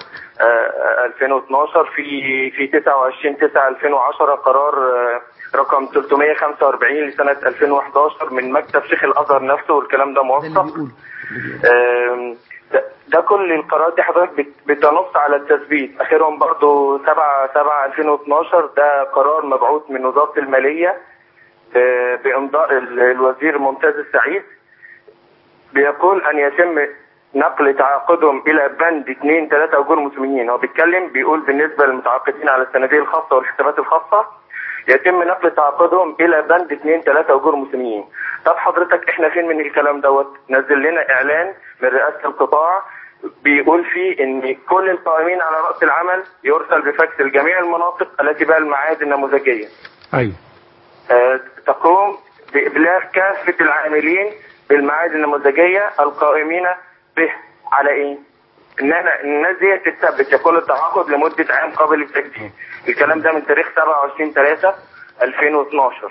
2012 في في 29 9 2010 قرار آه، رقم 345 لسنه 2011 من مكتب شيخ الازهر نفسه والكلام ده ده اللي موثق بيقوله آم، ده- ده كل القرارات دي حضرتك بت- بتنص على التثبيت اخرهم برضو 7 7 2012 ده قرار مبعوث من وزاره الماليه آه، بامضاء ال- الوزير ممتاز السعيد بيقول ان يتم نقل تعاقدهم الى بند 2 3 اجور مسلمين هو بيتكلم بيقول بالنسبه للمتعاقدين على الصناديق الخاصه والحسابات الخاصه يتم نقل تعاقدهم الى بند 2 3 اجور مسلمين طب حضرتك احنا فين من الكلام دوت نزل لنا اعلان من رئاسه القطاع بيقول فيه ان كل القائمين على راس العمل يرسل بفاكس لجميع المناطق التي بها المعاهد النموذجيه أيوة آه، تقوم بإبلاغ كافة العاملين بالمعاهد النموذجية القائمين به على إيه؟ إن أنا الناس دي تثبت يكون التعاقد لمدة عام قبل التجديد. الكلام ده من تاريخ 27 3 2012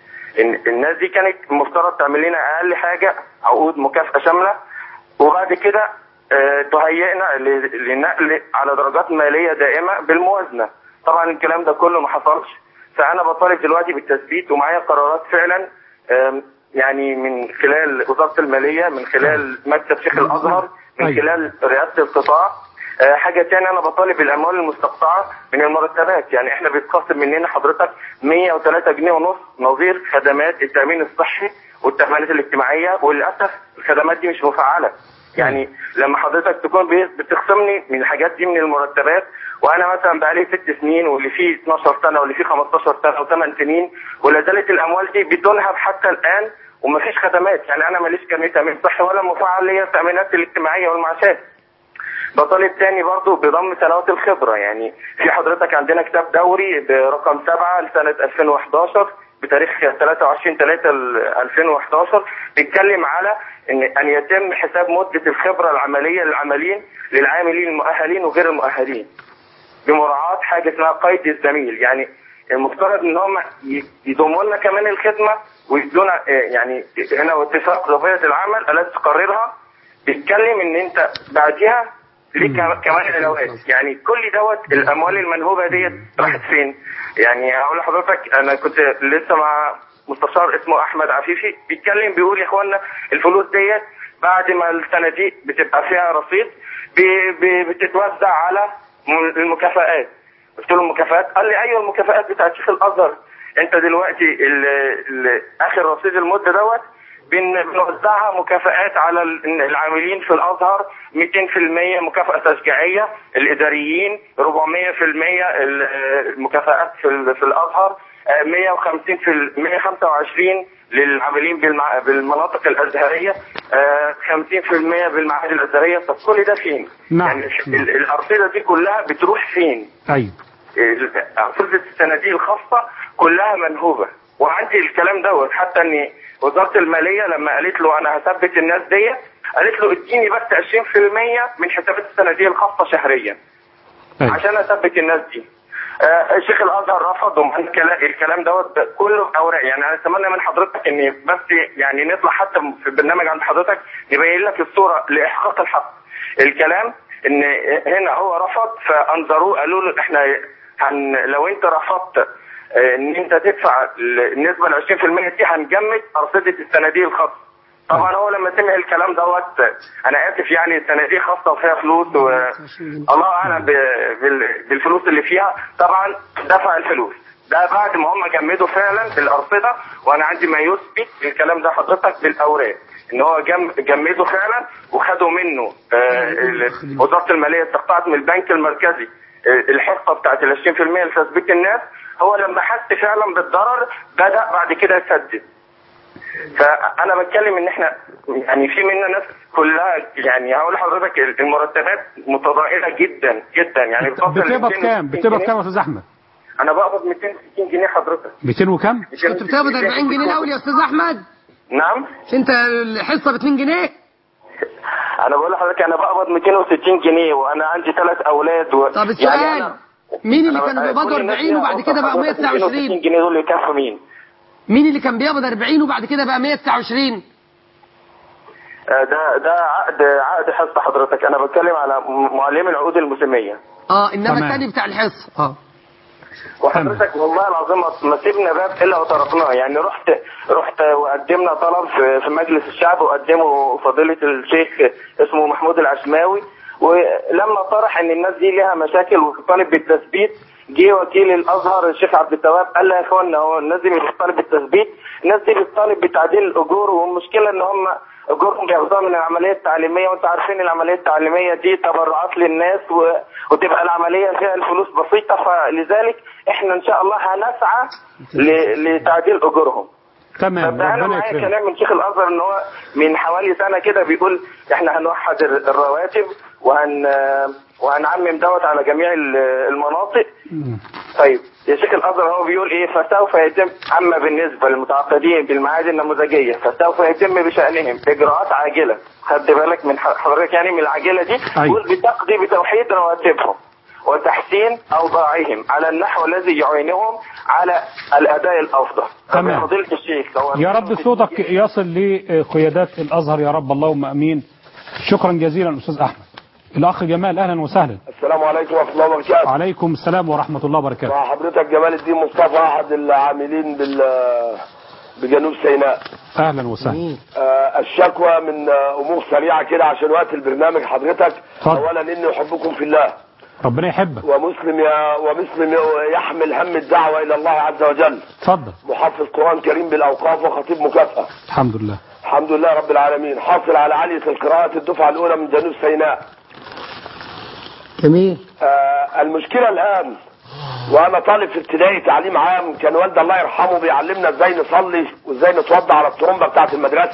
إن- الناس دي كانت المفترض تعمل لنا اقل حاجه عقود مكافاه شامله وبعد كده آه، تهيئنا ل- لنقل على درجات ماليه دائمه بالموازنه طبعا الكلام ده كله ما حصلش فانا بطالب دلوقتي بالتثبيت ومعايا قرارات فعلا آم، يعني من خلال وزاره الماليه من خلال مكتب شيخ الازهر من أيوة. خلال رئاسه القطاع آه، حاجة تانية أنا بطالب الأموال المستقطعة من المرتبات يعني إحنا بيتخصم مننا حضرتك 103 جنيه ونص نظير خدمات التأمين الصحي والتأمينات الاجتماعية وللأسف الخدمات دي مش مفعلة يعني لما حضرتك تكون بي- بتخصمني من الحاجات دي من المرتبات وانا مثلا بقالي ست سنين واللي فيه 12 سنه واللي فيه 15 سنه وثمان سنين ولا زالت الاموال دي بتنهب حتى الان ومفيش خدمات يعني انا ماليش كميه تامين صحي ولا مفعل ليا التامينات الاجتماعيه والمعاشات بطالب تاني برضو بضم سنوات الخبرة يعني في حضرتك عندنا كتاب دوري برقم 7 لسنة 2011 بتاريخ 23 3 2011 بيتكلم على ان ان يتم حساب مدة الخبرة العملية للعاملين للعاملين المؤهلين وغير المؤهلين بمراعاة حاجة اسمها قيد الزميل يعني المفترض ان هم ي- يضموا لنا كمان الخدمة ويدونا آه، يعني هنا اتفاق ضبية العمل التي تقررها بيتكلم ان انت بعديها ليك كم- كمان علاوات يعني كل دوت الاموال المنهوبه ديت راحت فين؟ يعني هقول لحضرتك انا كنت لسه مع مستشار اسمه احمد عفيفي بيتكلم بيقول يا اخوانا الفلوس ديت بعد ما الصناديق بتبقى فيها رصيد بي- بي- بتتوزع على م- المكافآت قلت له المكافآت قال لي ايوه المكافآت بتاعت شيخ الازهر انت دلوقتي ال ال اخر رصيد المده دوت بن- بنوزعها مكافآت على ال- العاملين في الازهر 200% مكافأة تشجيعية الاداريين 400% ال- المكافآت في ال- في الازهر آه، 150 في ال- 125 للعاملين بالمع... بالمناطق الازهريه آه، 50% بالمعاهد الازهريه طب كل ده فين؟ نعم. يعني ال- الارصده دي كلها بتروح فين؟ أيوة أرصدة الصناديق الخاصة كلها منهوبة وعندي الكلام دوت حتى ان وزارة المالية لما قالت له انا هثبت الناس ديت قالت له اديني بس 20% من حسابات الصناديق الخاصة شهريا أيوة عشان اثبت الناس دي آه الشيخ الازهر رفض ومعانا الكلام- الكلام دوت كله اوراق يعني انا اتمنى من حضرتك ان بس يعني نطلع حتى في البرنامج عند حضرتك نبين لك الصوره لاحقاق الحق الكلام ان هنا هو رفض فانظروه قالوا له احنا هن لو انت رفضت آه، ان انت تدفع النسبه ال 20% دي هنجمد ارصده الصناديق الخاصه طبعا هو لما سمع الكلام دوت انا اسف يعني الصناديق خاصه وفيها فلوس و... الله اعلم ب- بال- بالفلوس اللي فيها طبعا دفع الفلوس ده بعد ما هم جمدوا فعلا الارصده وانا عندي ما يثبت الكلام ده حضرتك بالاوراق ان هو جم جمدوا فعلا وخدوا منه آه ال- وزاره الماليه استقطعت من البنك المركزي آه، الحصه بتاعت ال 20% لتثبيت الناس هو لما حس فعلا بالضرر بدا بعد كده يسدد فانا بتكلم ان احنا يعني في منا ناس كلها يعني هقول لحضرتك المرتبات متضائله جدا جدا يعني بتوصل ل بتقبض 260 كام بتقبض جنيه. كام يا أستاذ أحمد انا بقبض 260 جنيه حضرتك 200 وكم كنت بتقبض 40 جنيه الاول يا استاذ احمد نعم انت الحصه ب 2 جنيه انا بقول لحضرتك انا بقبض 260 جنيه وانا عندي ثلاث اولاد و... طب السؤال أنا- مين اللي أنا- كانوا بيقبضوا كل الناس 40 وبعد دي كده بقوا حضرتك 260 129 جنيه دول يكفوا مين؟ مين اللي كان بيقبض 40 وبعد كده بقى 129 آه، ده ده عقد عقد حصه حضرتك انا بتكلم على م- معلمي العقود الموسميه اه انما تمام. الثاني بتاع الحصه اه وحضرتك والله العظيم ما سيبنا باب الا وطرقناه يعني رحت رحت وقدمنا طلب في في مجلس الشعب وقدمه فضيله الشيخ اسمه محمود العشماوي ولما طرح ان الناس دي ليها مشاكل وطالب بالتثبيت جه وكيل الازهر الشيخ عبد التواب قال له يا اخوانا هو الناس دي مش بتطالب بالتثبيت الناس دي بتطالب بتعديل الاجور والمشكله ان هم اجورهم بياخدوها من العمليه التعليميه وانتوا عارفين العمليه التعليميه دي تبرعات للناس و... وتبقى العمليه فيها الفلوس بسيطه فلذلك احنا ان شاء الله هنسعى ل... لتعديل اجورهم تمام طب انا ربنا معايا يكرمك كلام من شيخ الازهر ان هو من حوالي سنه كده بيقول احنا هنوحد الر- الرواتب وهن وهنعمم دوت على جميع ال- المناطق مم. طيب يا شيخ الازهر هو بيقول ايه فسوف يتم اما بالنسبه للمتعاقدين بالمعاهد النموذجيه فسوف يتم بشانهم اجراءات عاجله خد بالك من ح- حضرتك يعني من العاجله دي أيوة. يقول بتقضي بتوحيد رواتبهم وتحسين أوضاعهم على النحو الذي يعينهم على الأداء الأفضل تمام. فضيلة الشيخ لو يا رب صوتك يصل لقيادات الازهر يا رب اللهم امين شكرا جزيلا استاذ احمد الاخ جمال اهلا وسهلا السلام عليكم ورحمة الله وبركاته عليكم السلام ورحمه الله وبركاته مع حضرتك جمال الدين مصطفى أحد العاملين بال بجنوب سيناء اهلا وسهلا آه، الشكوى من آه، أمور سريعة كده عشان وقت البرنامج حضرتك اتفضل. أولا إني أحبكم في الله ربنا يحبك ومسلم يا ومسلم يحمل هم الدعوة إلى الله عز وجل اتفضل محفظ قرآن كريم بالأوقاف وخطيب مكافأة الحمد لله الحمد لله رب العالمين حاصل على عالية القراءة الدفعة الأولى من جنوب سيناء جميل آه، المشكلة الآن وأنا طالب في ابتدائي تعليم عام كان والد الله يرحمه بيعلمنا إزاي نصلي وإزاي نتوضى على الطرمبة بتاعة المدرسة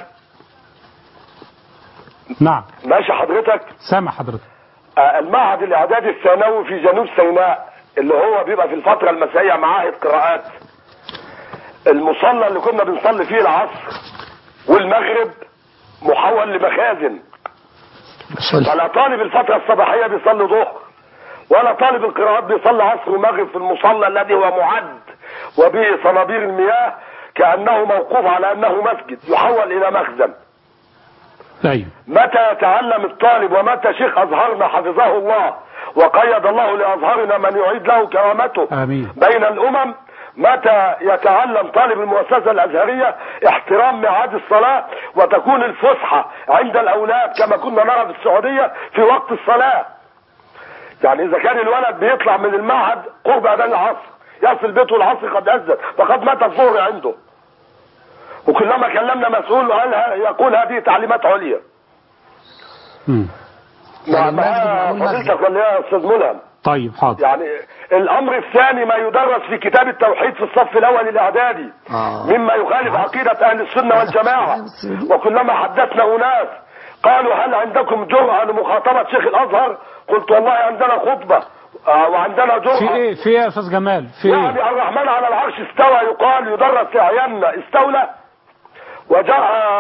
نعم ماشي حضرتك سامع حضرتك آه، المعهد الإعدادي الثانوي في جنوب سيناء اللي هو بيبقى في الفترة المسائية معاهد قراءات المصلى اللي كنا بنصلي فيه العصر والمغرب محول لمخازن صلي فلا طالب الفترة الصباحية بيصلي ظهر ولا طالب القراءات بيصلي عصر ومغرب في المصلى الذي هو معد وبه صنابير المياه كأنه موقوف على أنه مسجد يحول إلى مخزن ايوه متى يتعلم الطالب ومتى شيخ أزهرنا حفظه الله وقيد الله لأزهرنا من يعيد له كرامته امين بين الأمم متى يتعلم طالب المؤسسة الأزهرية احترام ميعاد الصلاة وتكون الفسحة عند الأولاد كما كنا نرى في السعودية في وقت الصلاة يعني إذا كان الولد بيطلع من المعهد قرب أذان العصر يصل بيته العصر قد أذن فقد مات الظهر عنده وكلما كلمنا مسؤول قال يقول هذه تعليمات عليا مم. مع المسجد مع يقول مسجد. فضيلتك ولا إيه يا أستاذ ملهم طيب حاضر يعني الامر الثاني ما يدرس في كتاب التوحيد في الصف الاول الاعدادي آه. مما يخالف عقيدة اهل السنة والجماعة وكلما حدثنا اناس قالوا هل عندكم جرأة لمخاطبة شيخ الازهر قلت والله عندنا خطبة آه، وعندنا في جرأة ايه في ايه يا استاذ جمال في ايه يعني الرحمن على العرش استوى يقال يدرس في عيالنا استولى وجاء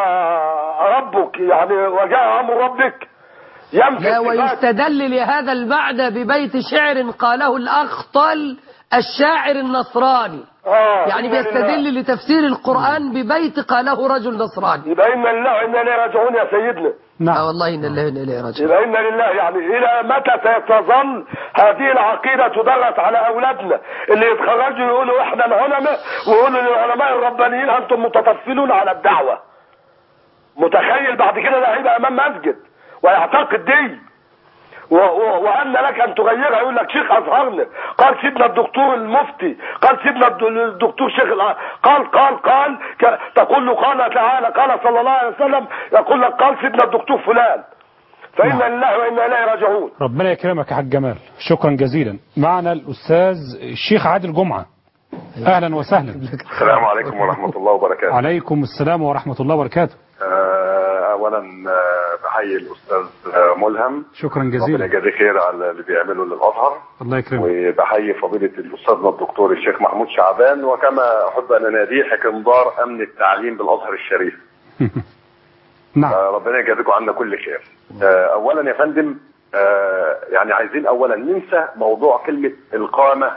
ربك يعني وجاء امر ربك ينفي لا الصفات. ويستدل لهذا البعد ببيت شعر قاله الأخطل الشاعر النصراني آه، يعني إنا لله. بيستدل لتفسير القرآن ببيت قاله رجل نصراني يبقى إنا لله وإنا إليه راجعون يا سيدنا اه نعم والله إن الله وإنا إليه راجعون يبقى إنا لله يعني إلى متى ستظل هذه العقيدة تدرس على أولادنا اللي يتخرجوا يقولوا إحنا العلماء ويقولوا للعلماء الربانيين أنتم متطفلون على الدعوة متخيل بعد كده ده هيبقى أمام مسجد ويعتقد دي و- و- وأن لك أن تغيرها يقول لك شيخ أزهرنا قال سيدنا الدكتور المفتي قال سيدنا الد- الدكتور شيخ الأ- قال قال قال ك- تقول له قال تعالى قال صلى الله عليه وسلم يقول لك قال سيدنا الدكتور فلان فإنا لله وإنا إليه راجعون ربنا يكرمك يا حاج جمال شكرا جزيلا معنا الاستاذ الشيخ عادل جمعه اهلا وسهلا السلام عليكم ورحمة الله وبركاته عليكم السلام ورحمه الله وبركاته آه، أولا آه، بحيي الأستاذ آه، ملهم شكرا ربنا جزيلا يجازيه خير على اللي بيعمله للأزهر الله يكرمك وبحيي فضيلة الأستاذنا الدكتور الشيخ محمود شعبان وكما أحب أن أناديه حكمدار أمن التعليم بالأزهر الشريف نعم آه، ربنا يجازيكم عنا كل خير آه، أولا يا فندم آه، يعني عايزين أولا ننسى موضوع كلمة القامة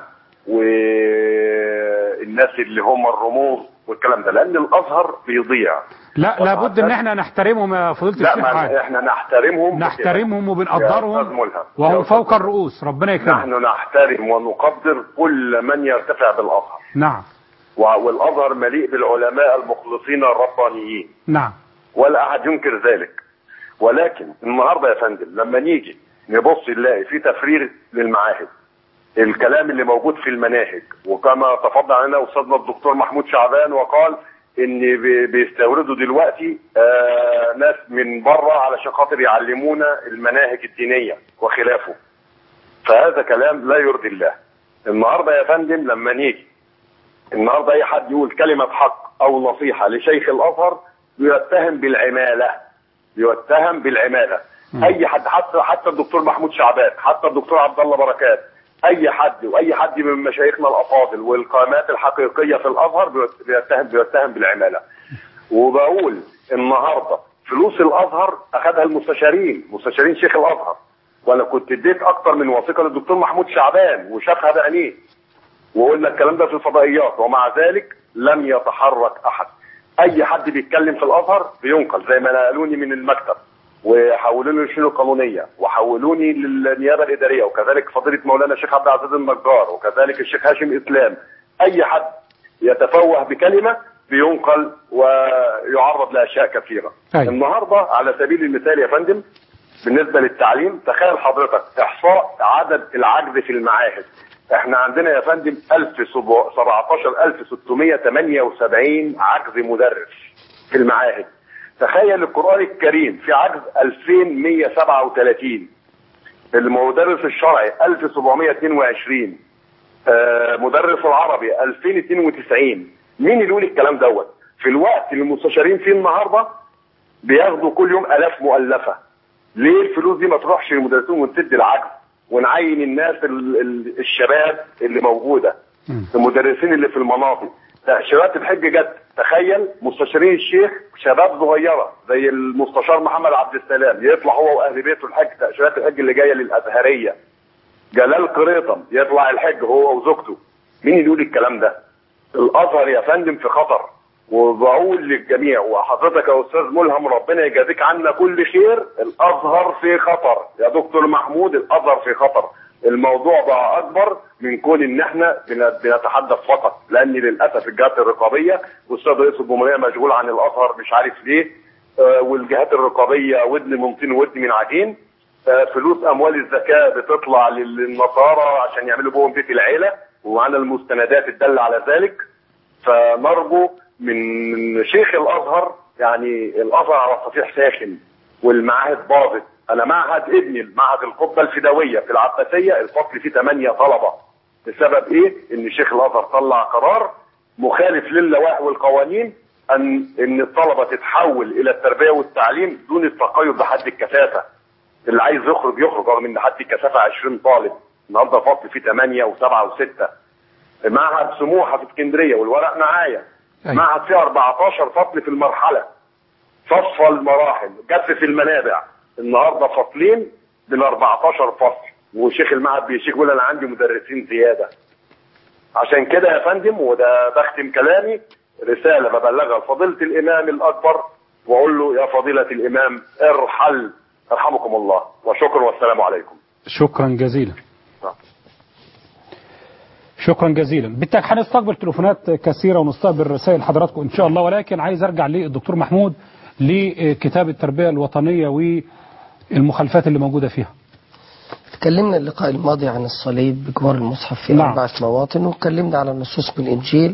والناس اللي هم الرموز والكلام ده لأن الأزهر بيضيع لا لابد ان احنا نحترمهم يا فضيله لا الشيخ ما عادل احنا نحترمهم نحترمهم يا أستاذ وبنقدرهم ملهم. يا وهم أستاذ فوق الرؤوس ربنا يكرمك نحن نحترم ونقدر كل من يرتفع بالازهر نعم و- والازهر مليء بالعلماء المخلصين الربانيين نعم ولا احد ينكر ذلك ولكن النهارده يا فندم لما نيجي نبص نلاقي في تفريغ للمعاهد الكلام اللي موجود في المناهج وكما تفضل علينا استاذنا الدكتور محمود شعبان وقال ان بي- بيستوردوا دلوقتي آه ناس من بره علشان خاطر يعلمونا المناهج الدينيه وخلافه فهذا كلام لا يرضي الله النهارده يا فندم لما نيجي النهارده اي حد يقول كلمه حق او نصيحه لشيخ الازهر بيتهم بالعماله بيتهم بالعماله اي حد حتى حتى الدكتور محمود شعبان حتى الدكتور عبد الله بركات اي حد واي حد من مشايخنا الافاضل والقامات الحقيقيه في الازهر بيت- بيتهم بيتهم بالعماله وبقول النهارده فلوس الازهر اخذها المستشارين مستشارين شيخ الازهر وانا كنت اديت اكتر من وثيقه للدكتور محمود شعبان وشافها بعينيه وقلنا الكلام ده في الفضائيات ومع ذلك لم يتحرك احد اي حد بيتكلم في الازهر بينقل زي ما نقلوني من المكتب وحولوني للشؤون القانونيه وحولوني للنيابه الاداريه وكذلك فضيله مولانا الشيخ عبد العزيز النجار وكذلك الشيخ هاشم اسلام اي حد يتفوه بكلمه بينقل ويعرض لاشياء كثيره أيوة. النهارده على سبيل المثال يا فندم بالنسبه للتعليم تخيل حضرتك احصاء عدد العجز في المعاهد احنا عندنا يا فندم 17678 عجز مدرس في المعاهد تخيل القرآن الكريم في عجز 2137 المدرس الشرعي 1722 آه، مدرس العربي 2092 مين اللي يقول الكلام دوت في الوقت اللي المستشارين فيه النهارده بياخدوا كل يوم الاف مؤلفه ليه الفلوس دي ما تروحش للمدرسين ونسد العجز ونعين الناس ال- ال- الشباب اللي موجوده المدرسين اللي في المناطق تأشيرات الحج جت تخيل مستشارين الشيخ شباب صغيره زي المستشار محمد عبد السلام يطلع هو واهل بيته الحج تأشيرات الحج اللي جايه للازهريه جلال قريطم يطلع الحج هو وزوجته مين اللي يقول الكلام ده الازهر يا فندم في خطر وبقول للجميع وحضرتك يا استاذ ملهم ربنا يجازيك عنا كل خير الازهر في خطر يا دكتور محمود الازهر في خطر الموضوع بقى اكبر من كون ان احنا بن- بنتحدث فقط لان للاسف الجهات الرقابيه واستاذ رئيس الجمهوريه مشغول عن الازهر مش عارف ليه آه، والجهات الرقابيه ودن من طين ودن من عجين آه، فلوس اموال الزكاه بتطلع للنصارى عشان يعملوا بهم بيت العيله ومعانا المستندات الداله على ذلك فنرجو من شيخ الازهر يعني الازهر على صفيح ساخن والمعاهد باظت انا معهد ابني المعهد القبه الفدويه في العباسيه الفصل فيه 8 طلبه بسبب ايه؟ ان شيخ الازهر طلع قرار مخالف للوائح والقوانين ان ان الطلبه تتحول الى التربيه والتعليم دون التقيد بحد الكثافه اللي عايز يخرج يخرج رغم ان حد الكثافه 20 طالب النهارده الفصل فيه 8 و7 و6 معهد سموحه في اسكندريه والورق معايا أيوة. معهد فيه 14 فصل في المرحله فصل المراحل جف في المنابع النهارده فصلين بال 14 فصل وشيخ المعهد بيشيك يقول انا عندي مدرسين زياده عشان كده يا فندم وده بختم كلامي رساله ببلغها لفضيله الامام الاكبر واقول له يا فضيله الامام ارحل ارحمكم الله وشكرا والسلام عليكم شكرا جزيلا نعم. شكرا جزيلا بالتالي هنستقبل تليفونات كثيرة ونستقبل رسائل حضراتكم إن شاء الله ولكن عايز أرجع للدكتور محمود لكتاب التربية الوطنية والمخالفات اللي موجودة فيها تكلمنا اللقاء الماضي عن الصليب بجوار المصحف في نعم. أربعة مواطن وتكلمنا على النصوص بالإنجيل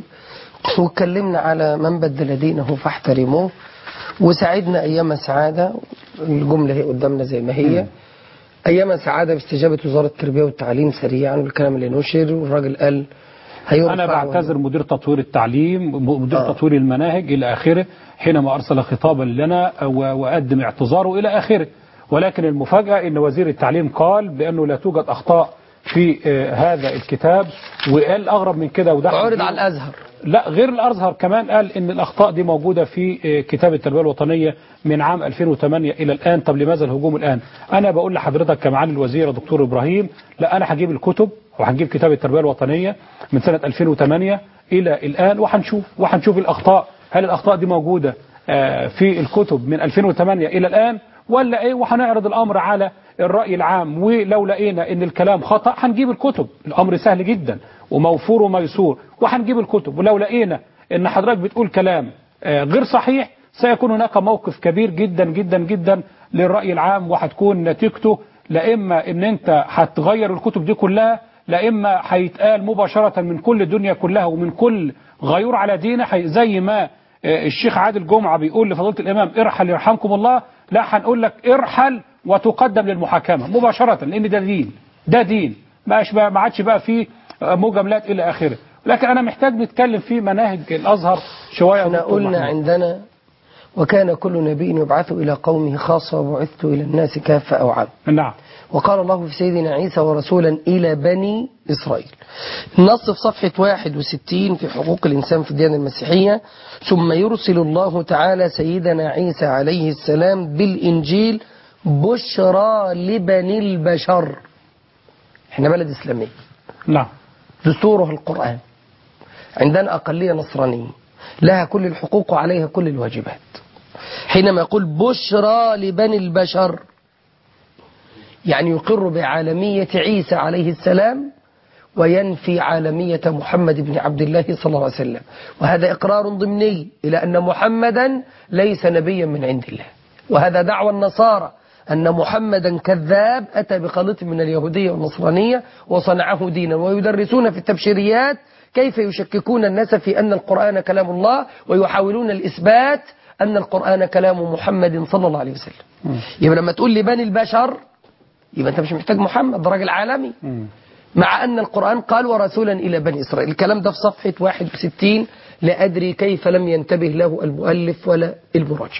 وتكلمنا على من بدل دينه فاحترموه وساعدنا أيام سعادة الجملة هي قدامنا زي ما هي أيام سعادة باستجابة وزارة التربية والتعليم سريعا والكلام اللي نشر والراجل قال هيرفع أنا بعتذر مدير تطوير التعليم مدير آه. تطوير المناهج إلى آخره حينما أرسل خطابا لنا و- وقدم اعتذاره إلى آخره ولكن المفاجأة أن وزير التعليم قال بأنه لا توجد أخطاء في آه، هذا الكتاب وقال أغرب من كده وده عرض على الأزهر لا غير الازهر كمان قال ان الاخطاء دي موجوده في آه، كتاب التربيه الوطنيه من عام 2008 الى الان طب لماذا الهجوم الان انا بقول لحضرتك كمعالي الوزير يا دكتور ابراهيم لا انا هجيب الكتب وهنجيب كتاب التربيه الوطنيه من سنه 2008 الى الان وهنشوف وهنشوف الاخطاء هل الاخطاء دي موجوده آه، في الكتب من 2008 الى الان ولا ايه وهنعرض الامر على الراي العام ولو لقينا ان الكلام خطا هنجيب الكتب الامر سهل جدا وموفور وميسور وهنجيب الكتب ولو لقينا ان حضرتك بتقول كلام آه، غير صحيح سيكون هناك موقف كبير جدا جدا جدا للراي العام وهتكون نتيجته لا اما ان انت هتغير الكتب دي كلها لا اما هيتقال مباشره من كل الدنيا كلها ومن كل غيور على دينه هي- زي ما آه، الشيخ عادل جمعه بيقول لفضيله الامام ارحل يرحمكم الله لا هنقول لك ارحل وتقدم للمحاكمه مباشره لان ده دين ده دين مش بقى ما عادش بقى فيه آه، مجاملات الى اخره لكن انا محتاج نتكلم في مناهج الازهر شويه يا احنا دكتور قلنا محمود. عندنا وكان كل نبي يبعث إلى قومه خاصة وبعثت إلى الناس كافة أو عام نعم وقال الله في سيدنا عيسى ورسولا إلى بني إسرائيل النص في صفحة 61 في حقوق الإنسان في الديانة المسيحية ثم يرسل الله تعالى سيدنا عيسى عليه السلام بالإنجيل بشرى لبني البشر احنا بلد إسلامية نعم دستوره القرآن عندنا أقلية نصرانية لها كل الحقوق وعليها كل الواجبات حينما يقول بشرى لبني البشر يعني يقر بعالمية عيسى عليه السلام وينفي عالمية محمد بن عبد الله صلى الله عليه وسلم وهذا إقرار ضمني إلى أن محمدا ليس نبيا من عند الله وهذا دعوى النصارى أن محمدا كذاب أتى بخليط من اليهودية والنصرانية وصنعه دينا ويدرسون في التبشيريات كيف يشككون الناس في أن القرآن كلام الله ويحاولون الإثبات أن القرآن كلام محمد صلى الله عليه وسلم يبقى لما تقول لبني البشر يبقى أنت مش محتاج محمد ده راجل عالمي مع أن القرآن قال ورسولا إلى بني إسرائيل الكلام ده في صفحة 61 لا أدري كيف لم ينتبه له المؤلف ولا المراجع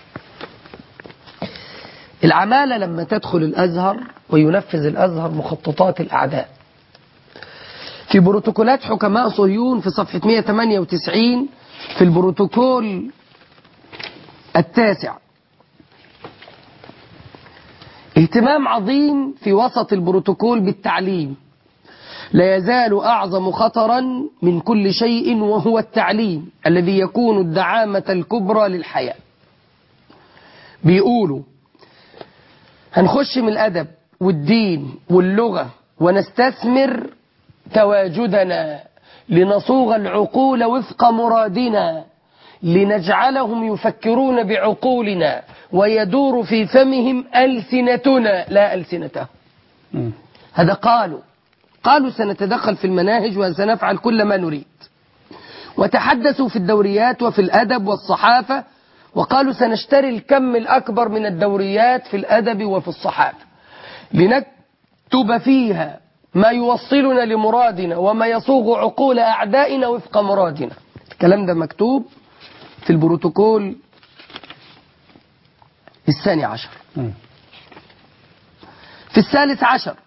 العمالة لما تدخل الأزهر وينفذ الأزهر مخططات الأعداء في بروتوكولات حكماء صهيون في صفحة 198 في البروتوكول التاسع اهتمام عظيم في وسط البروتوكول بالتعليم لا يزال أعظم خطرا من كل شيء وهو التعليم الذي يكون الدعامة الكبرى للحياة بيقولوا هنخش من الأدب والدين واللغة ونستثمر تواجدنا لنصوغ العقول وفق مرادنا لنجعلهم يفكرون بعقولنا ويدور في فمهم ألسنتنا لا ألسنتهم هذا قالوا قالوا سنتدخل في المناهج وسنفعل كل ما نريد وتحدثوا في الدوريات وفي الأدب والصحافة وقالوا سنشتري الكم الأكبر من الدوريات في الأدب وفي الصحافة لنكتب فيها ما يوصلنا لمرادنا وما يصوغ عقول أعدائنا وفق مرادنا الكلام ده مكتوب في البروتوكول الثاني عشر في الثالث عشر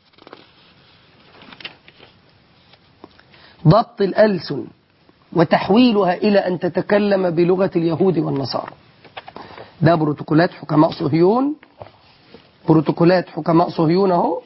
ضبط الألسن وتحويلها إلى أن تتكلم بلغة اليهود والنصارى ده بروتوكولات حكماء صهيون بروتوكولات حكماء صهيون اهو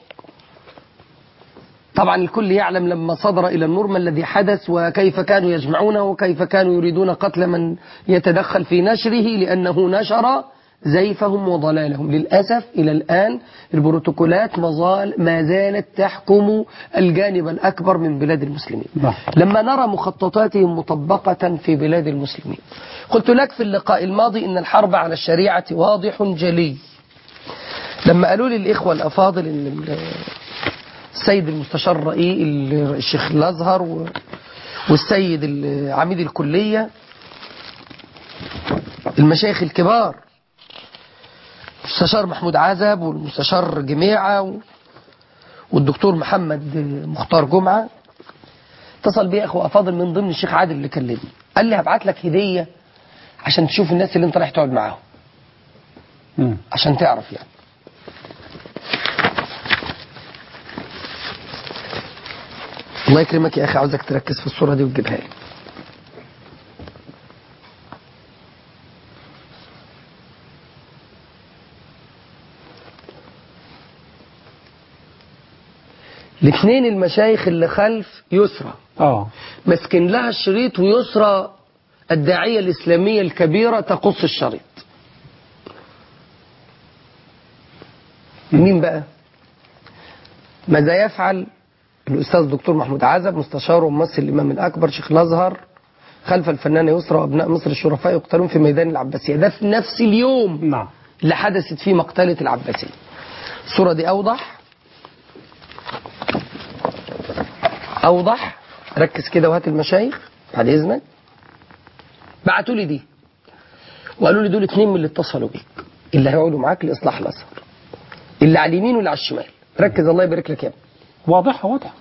طبعا الكل يعلم لما صدر إلى النور ما الذي حدث وكيف كانوا يجمعونه وكيف كانوا يريدون قتل من يتدخل في نشره لأنه نشر زيفهم وضلالهم للأسف إلى الآن البروتوكولات مازال ما زالت تحكم الجانب الأكبر من بلاد المسلمين نعم. لما نرى مخططاتهم مطبقة في بلاد المسلمين قلت لك في اللقاء الماضي إن الحرب على الشريعة واضح جلي لما قالوا لي الإخوة الأفاضل إن السيد المستشار الرئي الشيخ الأزهر و- والسيد عميد الكلية المشايخ الكبار المستشار محمود عزب والمستشار جميعة و- والدكتور محمد مختار جمعة اتصل بي اخوة افاضل من ضمن الشيخ عادل اللي كلمني قال لي هبعت لك هدية عشان تشوف الناس اللي انت رايح تقعد معاهم مم. عشان تعرف يعني الله يكرمك يا اخي عاوزك تركز في الصورة دي وتجيبها لي الاثنين المشايخ اللي خلف يسرى اه مسكن لها الشريط ويسرى الداعية الإسلامية الكبيرة تقص الشريط مين بقى ماذا يفعل الأستاذ الدكتور محمود عزب مستشار وممثل الإمام الأكبر شيخ الأزهر خلف الفنانة يسرى وأبناء مصر الشرفاء يقتلون في ميدان العباسية ده في نفس اليوم نعم اللي حدثت فيه مقتلة العباسية الصورة دي أوضح أوضح ركز كده وهات المشايخ بعد إذنك بعتوا لي دي وقالوا لي دول اتنين من اللي اتصلوا بيك اللي هيقعدوا معاك لإصلاح الأزهر اللي على اليمين واللي على الشمال ركز الله يبارك لك يا ابني واضحة واضحة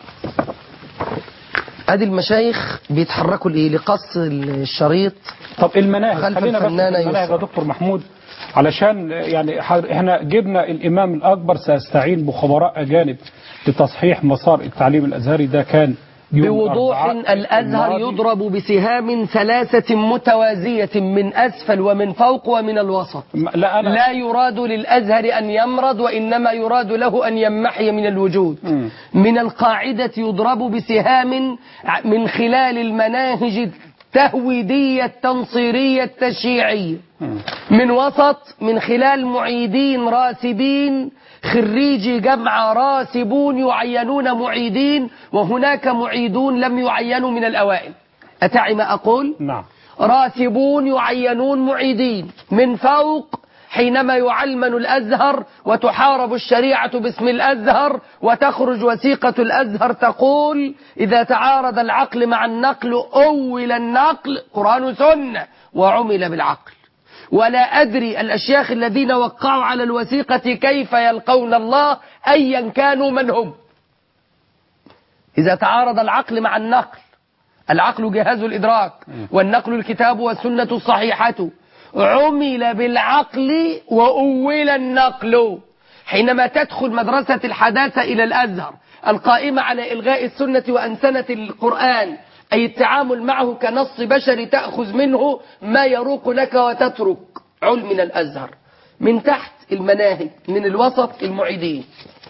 ادي المشايخ بيتحركوا لايه لقص الشريط طب المناهج خلف خلينا بس في الفنانة المناهج يا يسرى. دكتور محمود علشان يعني ح- احنا جبنا الامام الاكبر سيستعين بخبراء اجانب لتصحيح مسار التعليم الازهري ده كان يوم بوضوح الأربعاء الأزهر الماضي. يضرب بسهام ثلاثة متوازية من أسفل ومن فوق ومن الوسط م- لا أنا لا يراد للأزهر أن يمرض وإنما يراد له أن يمحي من الوجود مم. من القاعدة يضرب بسهام ع- من خلال المناهج التهويدية التنصيرية التشيعية من وسط من خلال معيدين راسبين خريجي جامعة راسبون يعينون معيدين وهناك معيدون لم يعينوا من الأوائل أتعي ما أقول؟ نعم راتبون يعينون معيدين من فوق حينما يعلمن الأزهر وتحارب الشريعة باسم الأزهر وتخرج وثيقة الأزهر تقول إذا تعارض العقل مع النقل أول النقل قرآن سنة وعمل بالعقل ولا أدري الأشياخ الذين وقعوا على الوثيقة كيف يلقون الله أيا كانوا من هم إذا تعارض العقل مع النقل العقل جهاز الإدراك والنقل الكتاب والسنة الصحيحة عمل بالعقل وأول النقل حينما تدخل مدرسة الحداثة إلى الأزهر القائمة على إلغاء السنة وأنسنة القرآن أي التعامل معه كنص بشري تأخذ منه ما يروق لك وتترك علم من الأزهر من تحت المناهج من الوسط المعيدين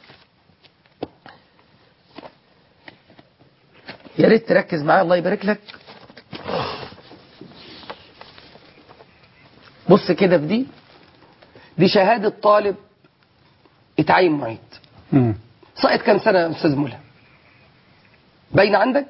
يا ريت تركز معايا الله يبارك لك بص كده في دي دي شهادة طالب اتعين معيد مم. سقط كام سنة يا أستاذ ملهم باين عندك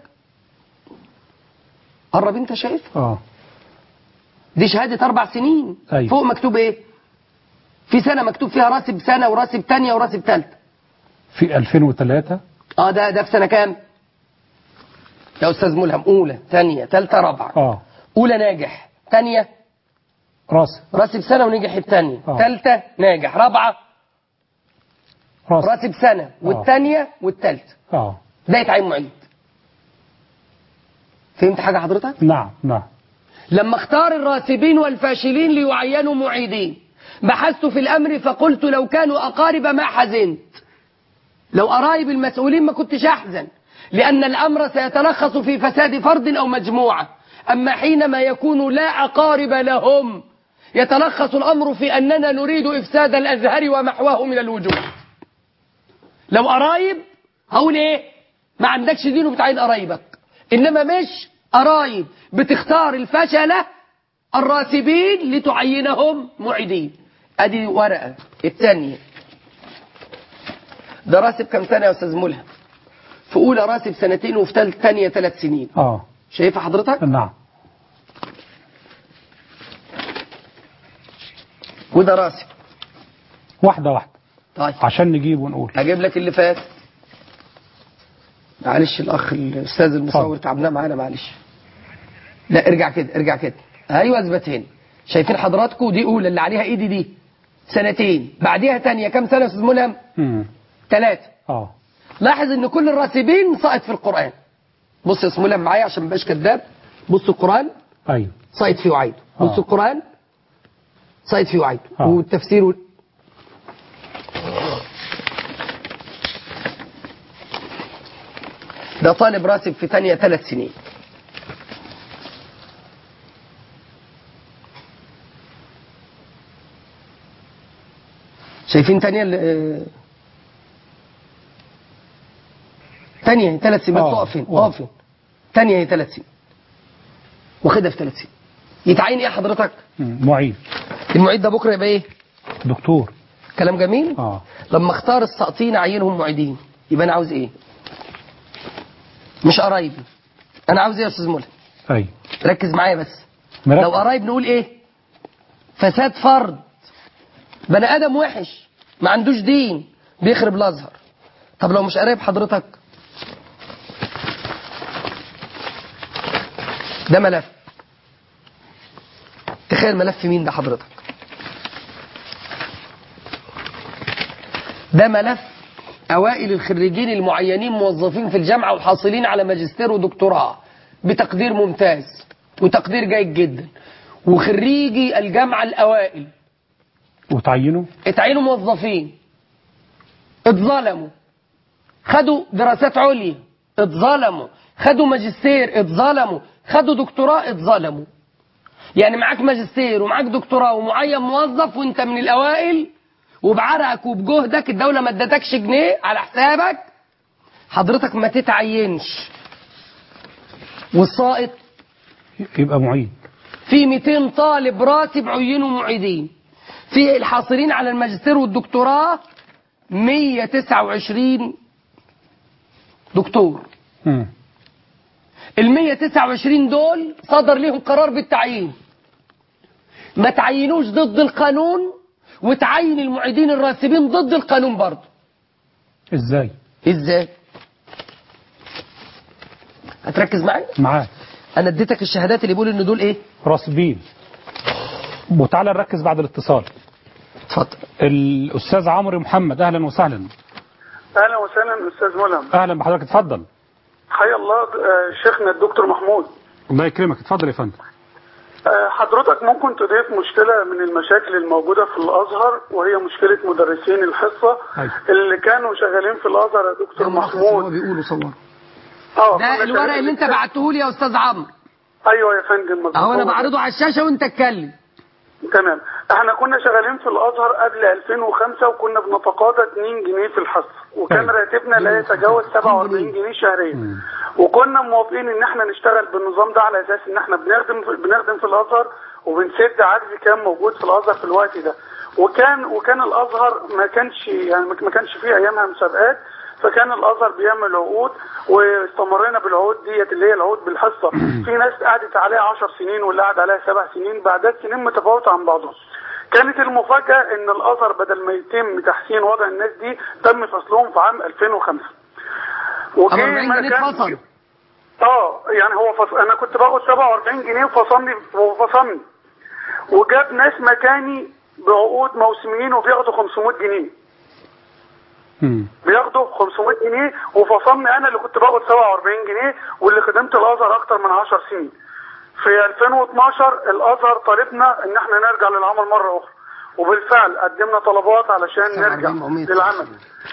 قرب انت شايف اه دي شهادة أربع سنين أيوة. فوق مكتوب إيه في سنة مكتوب فيها راتب سنة وراتب تانية وراتب تالتة في 2003 اه ده ده في سنة كام يا أستاذ ملهم أولى تانية تالتة رابعة اه أولى ناجح تانية راس راتب سنة ونجح التانية آه. تالتة ناجح رابعة راس راتب سنة والتانية والتالتة اه ده يتعين معيد فهمت حاجة حضرتك؟ نعم نعم لما اختار الراتبين والفاشلين ليعينوا معيدين بحثت في الأمر فقلت لو كانوا أقارب ما حزنت لو قرايب المسؤولين ما كنتش أحزن لأن الأمر سيتلخص في فساد فرد أو مجموعة أما حينما يكون لا أقارب لهم يتلخص الأمر في أننا نريد إفساد الأزهر ومحواه من الوجود لو قرايب هقول إيه ما عندكش دين وبتعين قرايبك إنما مش قرايب بتختار الفشلة الراتبين لتعينهم معيدين ادي ورقة الثانية ده راتب كم سنة يا استاذ ملهم في اولى راتب سنتين وفي تالت ثانية ثلاث سنين اه شايفها حضرتك نعم وده راتب واحدة واحدة طيب عشان نجيب ونقول هجيب لك اللي فات معلش الاخ الاستاذ المصور اتفضل. تعبناه معانا معلش لا ارجع كده ارجع كده ايوه اثبت هنا شايفين حضراتكم دي اولى اللي عليها ايدي دي سنتين بعديها تانية كم سنه يا استاذ ملهم مم. ثلاثه اه لاحظ ان كل الراتبين سقط في القران بص يا استاذ ملهم معايا عشان ما ابقاش كذاب بص القران ايوه سقط فيه وعيد بص آه. القران سقط فيه وعيد آه. والتفسير وال- ده طالب راتب في ثانية ثلاث سنين شايفين ثانية ال- ثانية ثلاث سنين بس آه. اقف هنا آه. اقف هنا ثانية هي ثلاث سنين واخدها في ثلاث سنين يتعين ايه حضرتك؟ مم. معيد المعيد ده بكره يبقى ايه؟ دكتور كلام جميل؟ اه لما اختار الساقطين اعينهم معيدين يبقى انا عاوز ايه؟ مش قرايبي انا عاوز ايه يا استاذ مولى؟ ايوه ركز معايا بس مركز. لو قرايب نقول ايه؟ فساد فرد بني ادم وحش ما عندوش دين بيخرب الازهر طب لو مش قرايب حضرتك ده ملف تخيل ملف مين ده حضرتك ده ملف أوائل الخريجين المعينين موظفين في الجامعة والحاصلين على ماجستير ودكتوراه بتقدير ممتاز وتقدير جيد جدا وخريجي الجامعة الأوائل وتعينه اتعينوا موظفين اتظلموا خدوا دراسات عليا اتظلموا خدوا ماجستير اتظلموا خدوا دكتوراه اتظلموا يعني معاك ماجستير ومعاك دكتوراه ومعين موظف وانت من الاوائل وبعرقك وبجهدك الدولة ما ادتكش جنيه على حسابك حضرتك ما تتعينش والسائط يبقى معيد في 200 طالب راتب عينوا معيدين في الحاصلين على الماجستير والدكتوراه 129 دكتور مم. ال 129 دول صدر لهم قرار بالتعيين ما تعينوش ضد القانون وتعين المعيدين الراتبين ضد القانون برضه ازاي ازاي هتركز معايا معاه انا اديتك الشهادات اللي بيقول ان دول ايه راسبين وتعالى نركز بعد الاتصال اتفضل الاستاذ عمرو محمد اهلا وسهلا اهلا وسهلا استاذ ملهم اهلا بحضرتك اتفضل حيا الله آه، شيخنا الدكتور محمود الله يكرمك اتفضل يا فندم آه، حضرتك ممكن تضيف مشكلة من المشاكل الموجودة في الأزهر وهي مشكلة مدرسين الحصة أيوة. اللي كانوا شغالين في الأزهر يا دكتور الملخص اللي هو محمود بيقوله صور اه ده كنا الورق شغالين- اللي انت بعته لي يا استاذ عمرو ايوه يا فندم مظبوط. اهو انا بعرضه على الشاشه وانت اتكلم تمام احنا كنا شغالين في الازهر قبل 2005 وكنا بنتقاضى 2 جنيه في الحصه وكان أيوة. راتبنا لا يتجاوز 47 جنيه شهريا وكنا موافقين ان احنا نشتغل بالنظام ده على اساس ان احنا بنخدم في بنخدم في الازهر وبنسد عجز كان موجود في الازهر في الوقت ده وكان وكان الازهر ما كانش يعني ما كانش فيه ايامها مسابقات فكان الازهر بيعمل عقود واستمرينا بالعقود ديت اللي هي العقود بالحصه في ناس قعدت عليها 10 سنين واللي قعد عليها سبع سنين بعدات سنين متفاوته عن بعضها كانت المفاجاه ان الازهر بدل ما يتم تحسين وضع الناس دي تم فصلهم في عام 2005 وجه 40 جنيه مكان- اتفصلوا اه يعني هو فص... انا كنت باخد 47 جنيه وفصلني وفصلني وجاب ناس مكاني بعقود موسميين وبياخدوا 500 جنيه مم. بياخدوا 500 جنيه وفصلني انا اللي كنت باخد 47 جنيه واللي خدمت الازهر اكتر من 10 سنين في 2012 الازهر طالبنا ان احنا نرجع للعمل مره اخرى وبالفعل قدمنا طلبات علشان نرجع 47 ومية. للعمل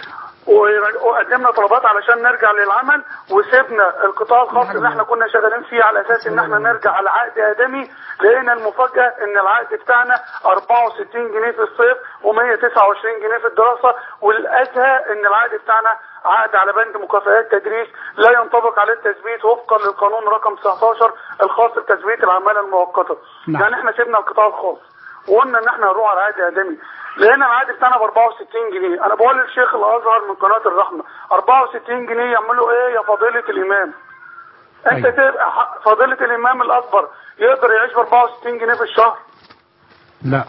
و- وقدمنا طلبات علشان نرجع للعمل وسيبنا القطاع الخاص اللي احنا كنا شغالين فيه على اساس ان احنا نرجع على عقد ادمي لقينا المفاجاه ان العقد بتاعنا 64 جنيه في الصيف و129 جنيه في الدراسه والازهى ان العقد بتاعنا عقد على بند مكافآت تدريس لا ينطبق عليه التثبيت وفقا للقانون رقم 19 الخاص بتثبيت العماله المؤقته نعم. يعني احنا سيبنا القطاع الخاص وقلنا ان احنا هنروح على عقد ادمي لقينا العقد بتاعنا ب 64 جنيه انا بقول للشيخ الازهر من قناه الرحمه 64 جنيه يعملوا ايه يا فضيله الامام انت أيوة. تبقى ح- فضيله الامام الاكبر يقدر يعيش ب 64 جنيه في الشهر لا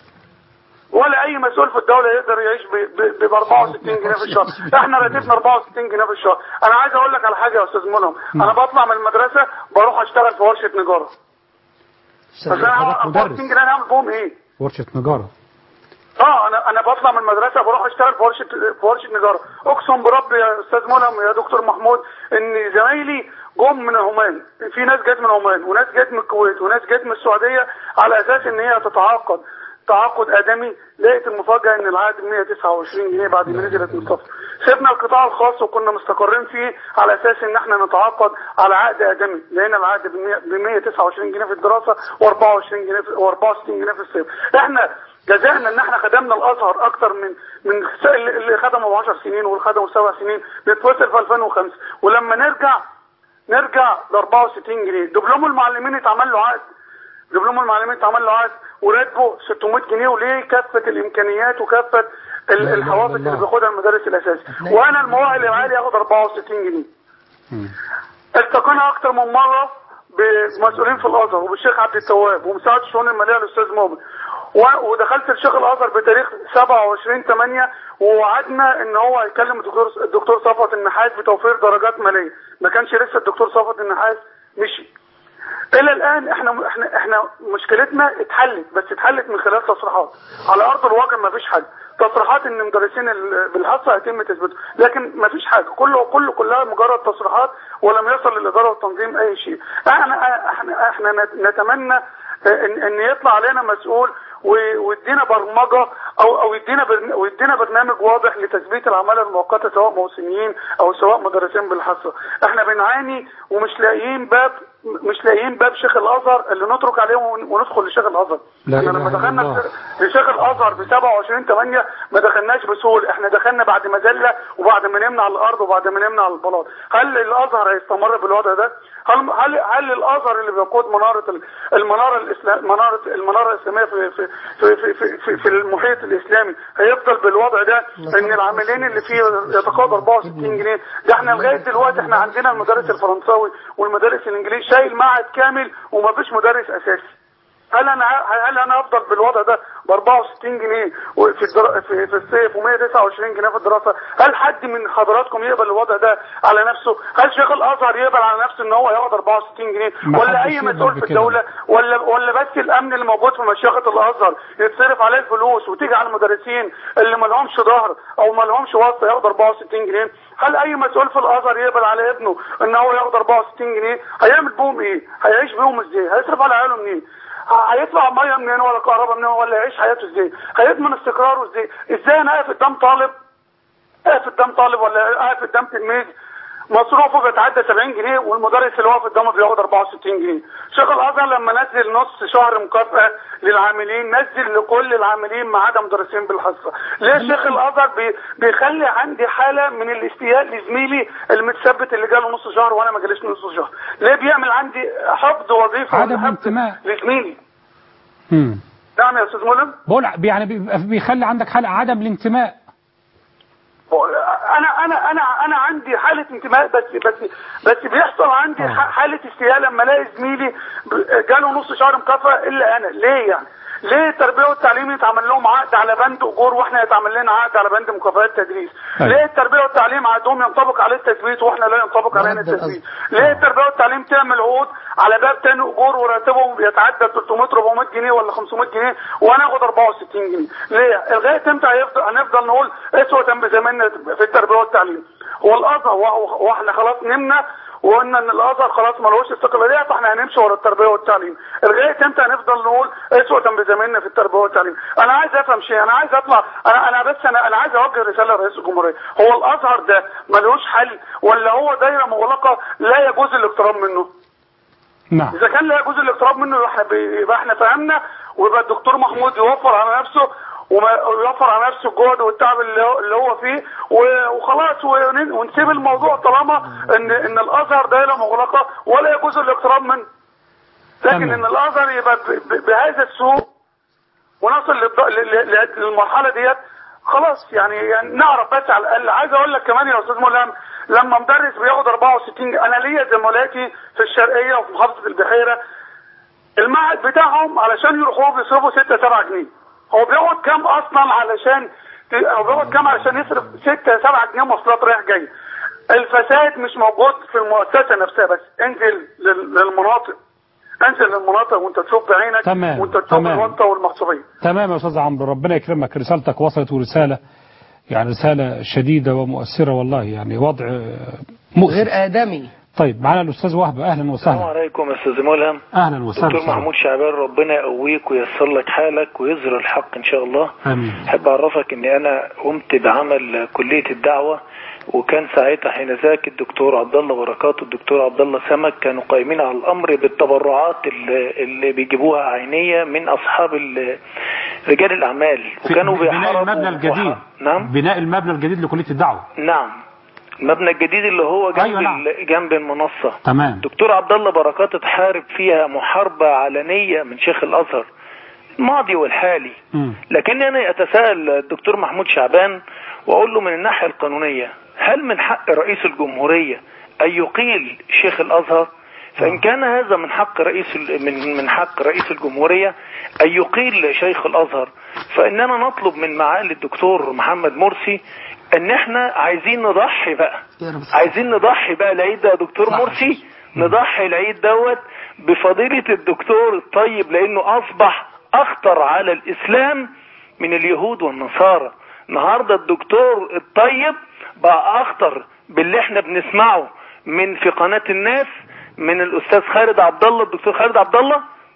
ولا اي مسؤول في الدوله يقدر يعيش ب 64 جنيه في الشهر احنا راتبنا 64 جنيه في الشهر انا عايز اقول لك على حاجه يا استاذ منهم انا بطلع من المدرسه بروح اشتغل في ورشه نجاره بس انا حضرتك 64 مدرس جنيه انا اعمل بهم ايه ورشة نجارة اه انا انا بطلع من المدرسه بروح اشتغل في ورشه في ورشه نجاره اقسم بربي يا استاذ منهم يا دكتور محمود ان زمايلي جم من عمان في ناس جت من عمان وناس جت من الكويت وناس جت من السعوديه على اساس ان هي تتعاقد تعاقد ادمي لقيت المفاجاه ان العقد 129 جنيه بعد ما نزلت من الصف سيبنا القطاع الخاص وكنا مستقرين فيه على اساس ان احنا نتعاقد على عقد ادمي لقينا العقد ب 129 جنيه في الدراسه و24 جنيه في- و64 جنيه في الصيف احنا جزانا ان احنا خدمنا الازهر اكتر من من س- اللي اللي خدمه 10 سنين واللي خدمه 7 سنين بيتوصل في 2005 ولما نرجع نرجع ل 64 جنيه دبلوم المعلمين اتعمل له عقد دبلوم المعلمين اتعمل له عقد وراتبه 600 جنيه وليه كافه الامكانيات وكافه ال- لا إله الحوافز إلا اللي الله. بياخدها المدارس الاساسي وانا المؤهل العالي ياخد 64 جنيه التقينا اكتر من مره بمسؤولين في الازهر وبالشيخ عبد التواب ومساعد الشؤون الماليه الاستاذ مؤمن و- ودخلت الشيخ الازهر بتاريخ 27 8 ووعدنا ان هو هيكلم الدكتور الدكتور صفوت النحاس بتوفير درجات ماليه ما كانش لسه الدكتور صفوت النحاس مشي الى الان احنا احنا احنا مشكلتنا اتحلت بس اتحلت من خلال تصريحات على ارض الواقع ما فيش حاجه تصريحات ان مدرسين ال- بالحصه هيتم تثبيته لكن ما فيش حاجه كله كله كلها مجرد تصريحات ولم يصل للاداره والتنظيم اي شيء احنا احنا احنا نت- نتمنى ان ان يطلع علينا مسؤول و- ويدينا برمجه او او يدينا برن- ويدينا برنامج واضح لتثبيت العماله المؤقته سواء موسميين او سواء مدرسين بالحصه احنا بنعاني ومش لاقيين باب مش لاقيين باب شيخ الازهر اللي نترك عليه ون- وندخل لشيخ الازهر لا احنا إله لما إلا دخلنا الله. في- لشيخ الازهر ب 27 8 ما دخلناش بسهوله احنا دخلنا بعد مذله وبعد ما نمنا على الارض وبعد ما نمنا على البلاط هل الازهر هيستمر بالوضع ده هل هل هل الازهر اللي بيقود مناره ال- المناره الاسلام مناره المناره الاسلاميه في في في في, في, في, في المحيط الاسلامي هيفضل بالوضع ده ان العاملين اللي فيه يتقاضى 64 جنيه ده احنا لغايه دلوقتي احنا عندنا المدرس الفرنساوي والمدرس الانجليزي شايل معهد كامل ومفيش مدرس اساسي هل انا هل انا افضل بالوضع ده ب 64 جنيه في الدرا... في, في الصيف و129 جنيه في الدراسه هل حد من حضراتكم يقبل الوضع ده على نفسه هل شيخ الازهر يقبل على نفسه ان هو ياخد 64 جنيه ما ولا حدش اي يقبل مسؤول في بكده. الدوله ولا ولا بس الامن اللي موجود في مشيخه الازهر يتصرف عليه الفلوس وتيجي على المدرسين اللي ما لهمش ظهر او ما لهمش واسطه ياخد 64 جنيه هل اي مسؤول في الازهر يقبل على ابنه ان هو ياخد 64 جنيه هيعمل بهم ايه هيعيش بيهم ازاي هيصرف على عياله منين ه- هيطلع ميه منين ولا كهرباء منين ولا يعيش حياته ازاي هيضمن استقراره ازاي ازاي انا اقف قدام طالب اقف قدام طالب ولا اقف قدام تلميذ مصروفه بيتعدى 70 جنيه والمدرس اللي واقف قدامه بياخد 64 جنيه شيخ الازهر لما نزل نص شهر مكافاه للعاملين نزل لكل العاملين ما عدا مدرسين بالحصه ليه شيخ الازهر بي بيخلي عندي حاله من الاستياء لزميلي المتثبت اللي جاله نص شهر وانا ما جاليش نص شهر ليه بيعمل عندي حفظ وظيفه عدم ولا حفظ انتماء. لزميلي مم. نعم يا استاذ ملهم بقول يعني بيبقى بيخلي عندك حالة عدم الانتماء انا انا انا انا عندي حاله انتماء بس بس بس بيحصل عندي آه. ح- حاله استياء لما الاقي زميلي ب- جاله نص شهر مكافاه الا انا ليه يعني؟ ليه التربيه والتعليم يتعمل لهم عقد على بند اجور واحنا يتعمل لنا عقد على بند مكافآت تدريس؟ أيوة. ليه التربيه والتعليم عقدهم ينطبق عليه التثبيت واحنا لا ينطبق علينا معدل التثبيت؟ ليه التربيه والتعليم تعمل عقود على باب تاني اجور وراتبهم يتعدى 300 400 جنيه ولا 500 جنيه وانا اخد 64 جنيه ليه لغايه امتى هيفضل هنفضل نقول اسوه بزماننا في التربيه والتعليم هو الازهر و- واحنا خلاص نمنا وقلنا ان الازهر خلاص ملوش استقلاليه فاحنا هنمشي ورا التربيه والتعليم لغايه امتى هنفضل نقول اسوه بزماننا في التربيه والتعليم انا عايز افهم شيء انا عايز اطلع انا انا بس انا انا عايز اوجه رساله لرئيس الجمهوريه هو الازهر ده ملوش حل ولا هو دايره مغلقه لا يجوز الاقتراب منه نعم اذا كان لا يجوز الاقتراب منه يبقى احنا يبقى احنا فهمنا ويبقى الدكتور محمود يوفر على نفسه وما- ويوفر على نفسه الجهد والتعب اللي هو, اللي هو فيه و- وخلاص ون- ونسيب الموضوع طالما ان ان الازهر دايره مغلقه ولا يجوز الاقتراب منه لكن تمام. ان الازهر يبقى ب- ب- بهذا السوء ونصل للض- ل- ل- للمرحله ديت خلاص يعني, يعني نعرف بس على الاقل عايز اقول لك كمان يا استاذ ملهم لما مدرس بياخد 64 جنيه، انا ليا زملاتي في الشرقيه وفي محافظه البحيره المعهد بتاعهم علشان يروحوا بيصرفوا 6 7 جنيه هو بيقعد كام اصلا علشان هو بيقعد كام علشان يصرف 6 7 جنيه مواصلات رايح جاي الفساد مش موجود في المؤسسه نفسها بس انزل لل- للمناطق انزل للمناطق وانت تشوف بعينك تمام، وانت تشوف تمام. الوطه والمغصوبيه تمام يا استاذ عمرو ربنا يكرمك رسالتك وصلت ورساله يعني رساله شديده ومؤثره والله يعني وضع آه، مؤسف غير آدمي طيب معنا الاستاذ وهب اهلا السلام وسهلا عليكم يا استاذ ملهم اهلا وسهلا دكتور محمود شعبان ربنا يقويك وييسر لك حالك ويظهر الحق ان شاء الله امين احب اعرفك ان انا قمت بعمل كليه الدعوه وكان ساعتها حين ذاك الدكتور عبد الله بركات والدكتور عبد الله سمك كانوا قايمين على الامر بالتبرعات اللي, اللي بيجيبوها عينيه من اصحاب ال- رجال الاعمال في وكانوا بناء بيحاربوا المبنى الجديد وح- نعم بناء المبنى الجديد لكليه الدعوه نعم المبنى الجديد اللي هو جنب أيوة نعم. ال- جنب المنصه تمام دكتور عبد الله بركات اتحارب فيها محاربة علنية من شيخ الأزهر الماضي والحالي مم. لكني أنا أتساءل الدكتور محمود شعبان وأقول له من الناحية القانونية هل من حق رئيس الجمهورية أن يقيل شيخ الأزهر فإن كان هذا من حق رئيس ال- من من حق رئيس الجمهورية أن يقيل شيخ الأزهر فإننا نطلب من معالي الدكتور محمد مرسي إن إحنا عايزين نضحي بقى يا رب عايزين نضحي بقى العيد ده يا دكتور صح. مرسي نضحي العيد دوت بفضيلة الدكتور الطيب لأنه أصبح أخطر على الإسلام من اليهود والنصارى النهاردة الدكتور الطيب بقى أخطر باللي احنا بنسمعه من في قناة الناس من الأستاذ خالد عبد الله الدكتور خالد عبد الله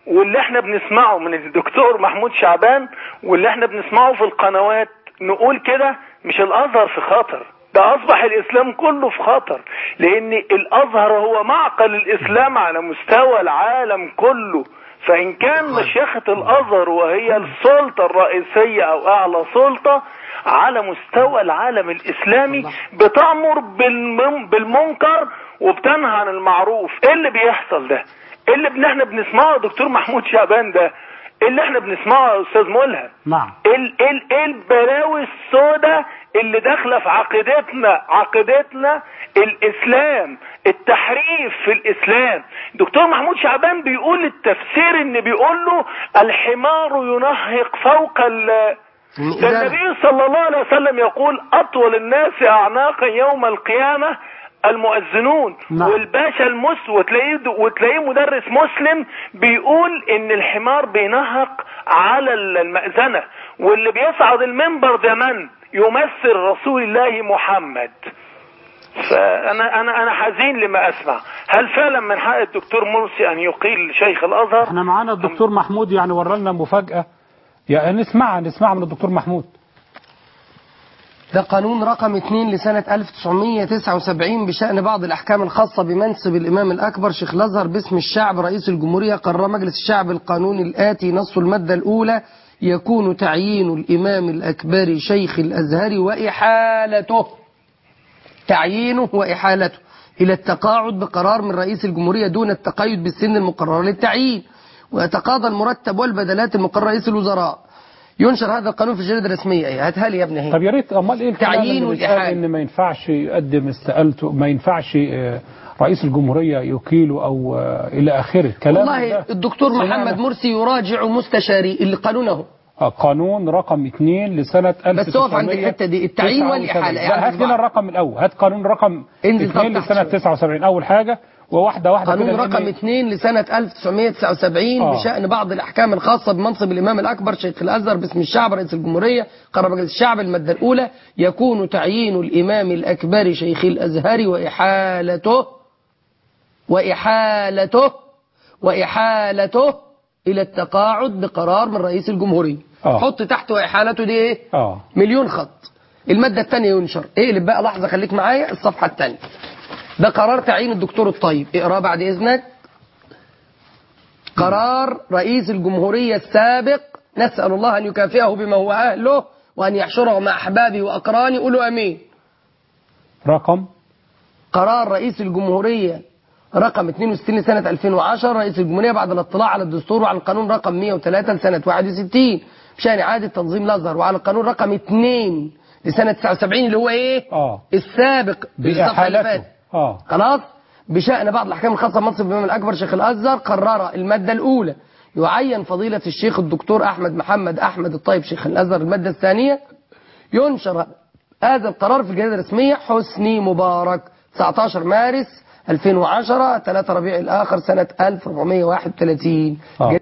واللي احنا بنسمعه من الدكتور محمود شعبان واللي احنا بنسمعه في القنوات نقول كده مش الازهر في خطر ده اصبح الاسلام كله في خطر لان الازهر هو معقل الاسلام على مستوى العالم كله فان كان مشيخة الازهر وهي السلطة الرئيسية او اعلى سلطة على مستوى العالم الاسلامي بتأمر بالمن- بالمنكر وبتنهى عن المعروف ايه اللي بيحصل ده ايه اللي بن- احنا بنسمعه يا دكتور محمود شعبان ده ايه اللي احنا بنسمعه يا استاذ ملهم نعم ايه ال- ايه ال- ايه البلاوي السوداء اللي داخله في عقيدتنا عقيدتنا الاسلام التحريف في الاسلام دكتور محمود شعبان بيقول التفسير ان بيقول له الحمار ينهق فوق ال ده ده- النبي صلى الله عليه وسلم يقول اطول الناس اعناقا يوم القيامه المؤذنون نعم. والباشا المس وتلاقيه وتلاقيه مدرس مسلم بيقول ان الحمار بينهق على المأذنة واللي بيصعد المنبر ده من يمثل رسول الله محمد فانا انا انا حزين لما اسمع هل فعلا من حق الدكتور مرسي ان يقيل شيخ الازهر احنا معانا الدكتور محمود يعني ورانا مفاجأة يعني نسمعها نسمعها من الدكتور محمود ده قانون رقم 2 لسنة 1979 بشأن بعض الأحكام الخاصة بمنصب الإمام الأكبر شيخ الأزهر باسم الشعب رئيس الجمهورية قرر مجلس الشعب القانون الآتي نص المادة الأولى يكون تعيين الإمام الأكبر شيخ الأزهر وإحالته تعيينه وإحالته إلى التقاعد بقرار من رئيس الجمهورية دون التقيد بالسن المقرر للتعيين ويتقاضى المرتب والبدلات المقرر رئيس الوزراء ينشر هذا القانون في الجريدة الرسمية إيه هاتها لي يا ابني هي طب يا ريت امال ايه الكلام تعيين اللي بيتقال والإحالة. ان ما ينفعش يقدم استقالته ما ينفعش آه، رئيس الجمهورية يقيله او آه، الى اخره كلام والله ده الدكتور سمعنا. محمد مرسي يراجع مستشاري اللي قانونه آه، قانون رقم 2 لسنة بس اقف عند الحتة دي، التعيين 1979. والإحالة، لا يعني هات لنا بعض. الرقم الاول هات قانون رقم انزل 2 طب تحت لسنة شوية. 79 اول حاجة وواحدة واحدة قانون كده رقم لأن- 2 لسنة 1979 آه. بشأن بعض الأحكام الخاصة بمنصب الإمام الأكبر شيخ الأزهر باسم الشعب رئيس الجمهورية قرر مجلس الشعب المادة الأولى يكون تعيين الإمام الأكبر شيخ الأزهر وإحالته وإحالته وإحالته إلى التقاعد بقرار من رئيس الجمهورية آه. حط تحت وإحالته دي إيه اه مليون خط المادة الثانية ينشر اقلب بقى لحظة خليك معايا الصفحة الثانية ده قرار تعيين الدكتور الطيب اقراه بعد إذنك قرار رئيس الجمهورية السابق نسأل الله أن يكافئه بما هو أهله وأن يحشره مع أحبابه وأقرانه قولوا أمين رقم قرار رئيس الجمهورية رقم 62 لسنة 2010 رئيس الجمهورية بعد الاطلاع على الدستور وعلى القانون رقم 103 لسنة 61 بشأن إعادة تنظيم الأزهر وعلى القانون رقم 2 لسنة 79 اللي هو إيه؟ اه السابق الصفحة اللي بإحالته فاتت اه خلاص بشأن بعض الأحكام الخاصة بمنصب الإمام الأكبر شيخ الأزهر قرر المادة الأولى يعين فضيلة الشيخ الدكتور أحمد محمد أحمد الطيب شيخ الأزهر المادة الثانية ينشر هذا القرار في الجريدة الرسمية حسني مبارك 19 مارس 2010 3 ربيع الآخر سنة 1431 آه.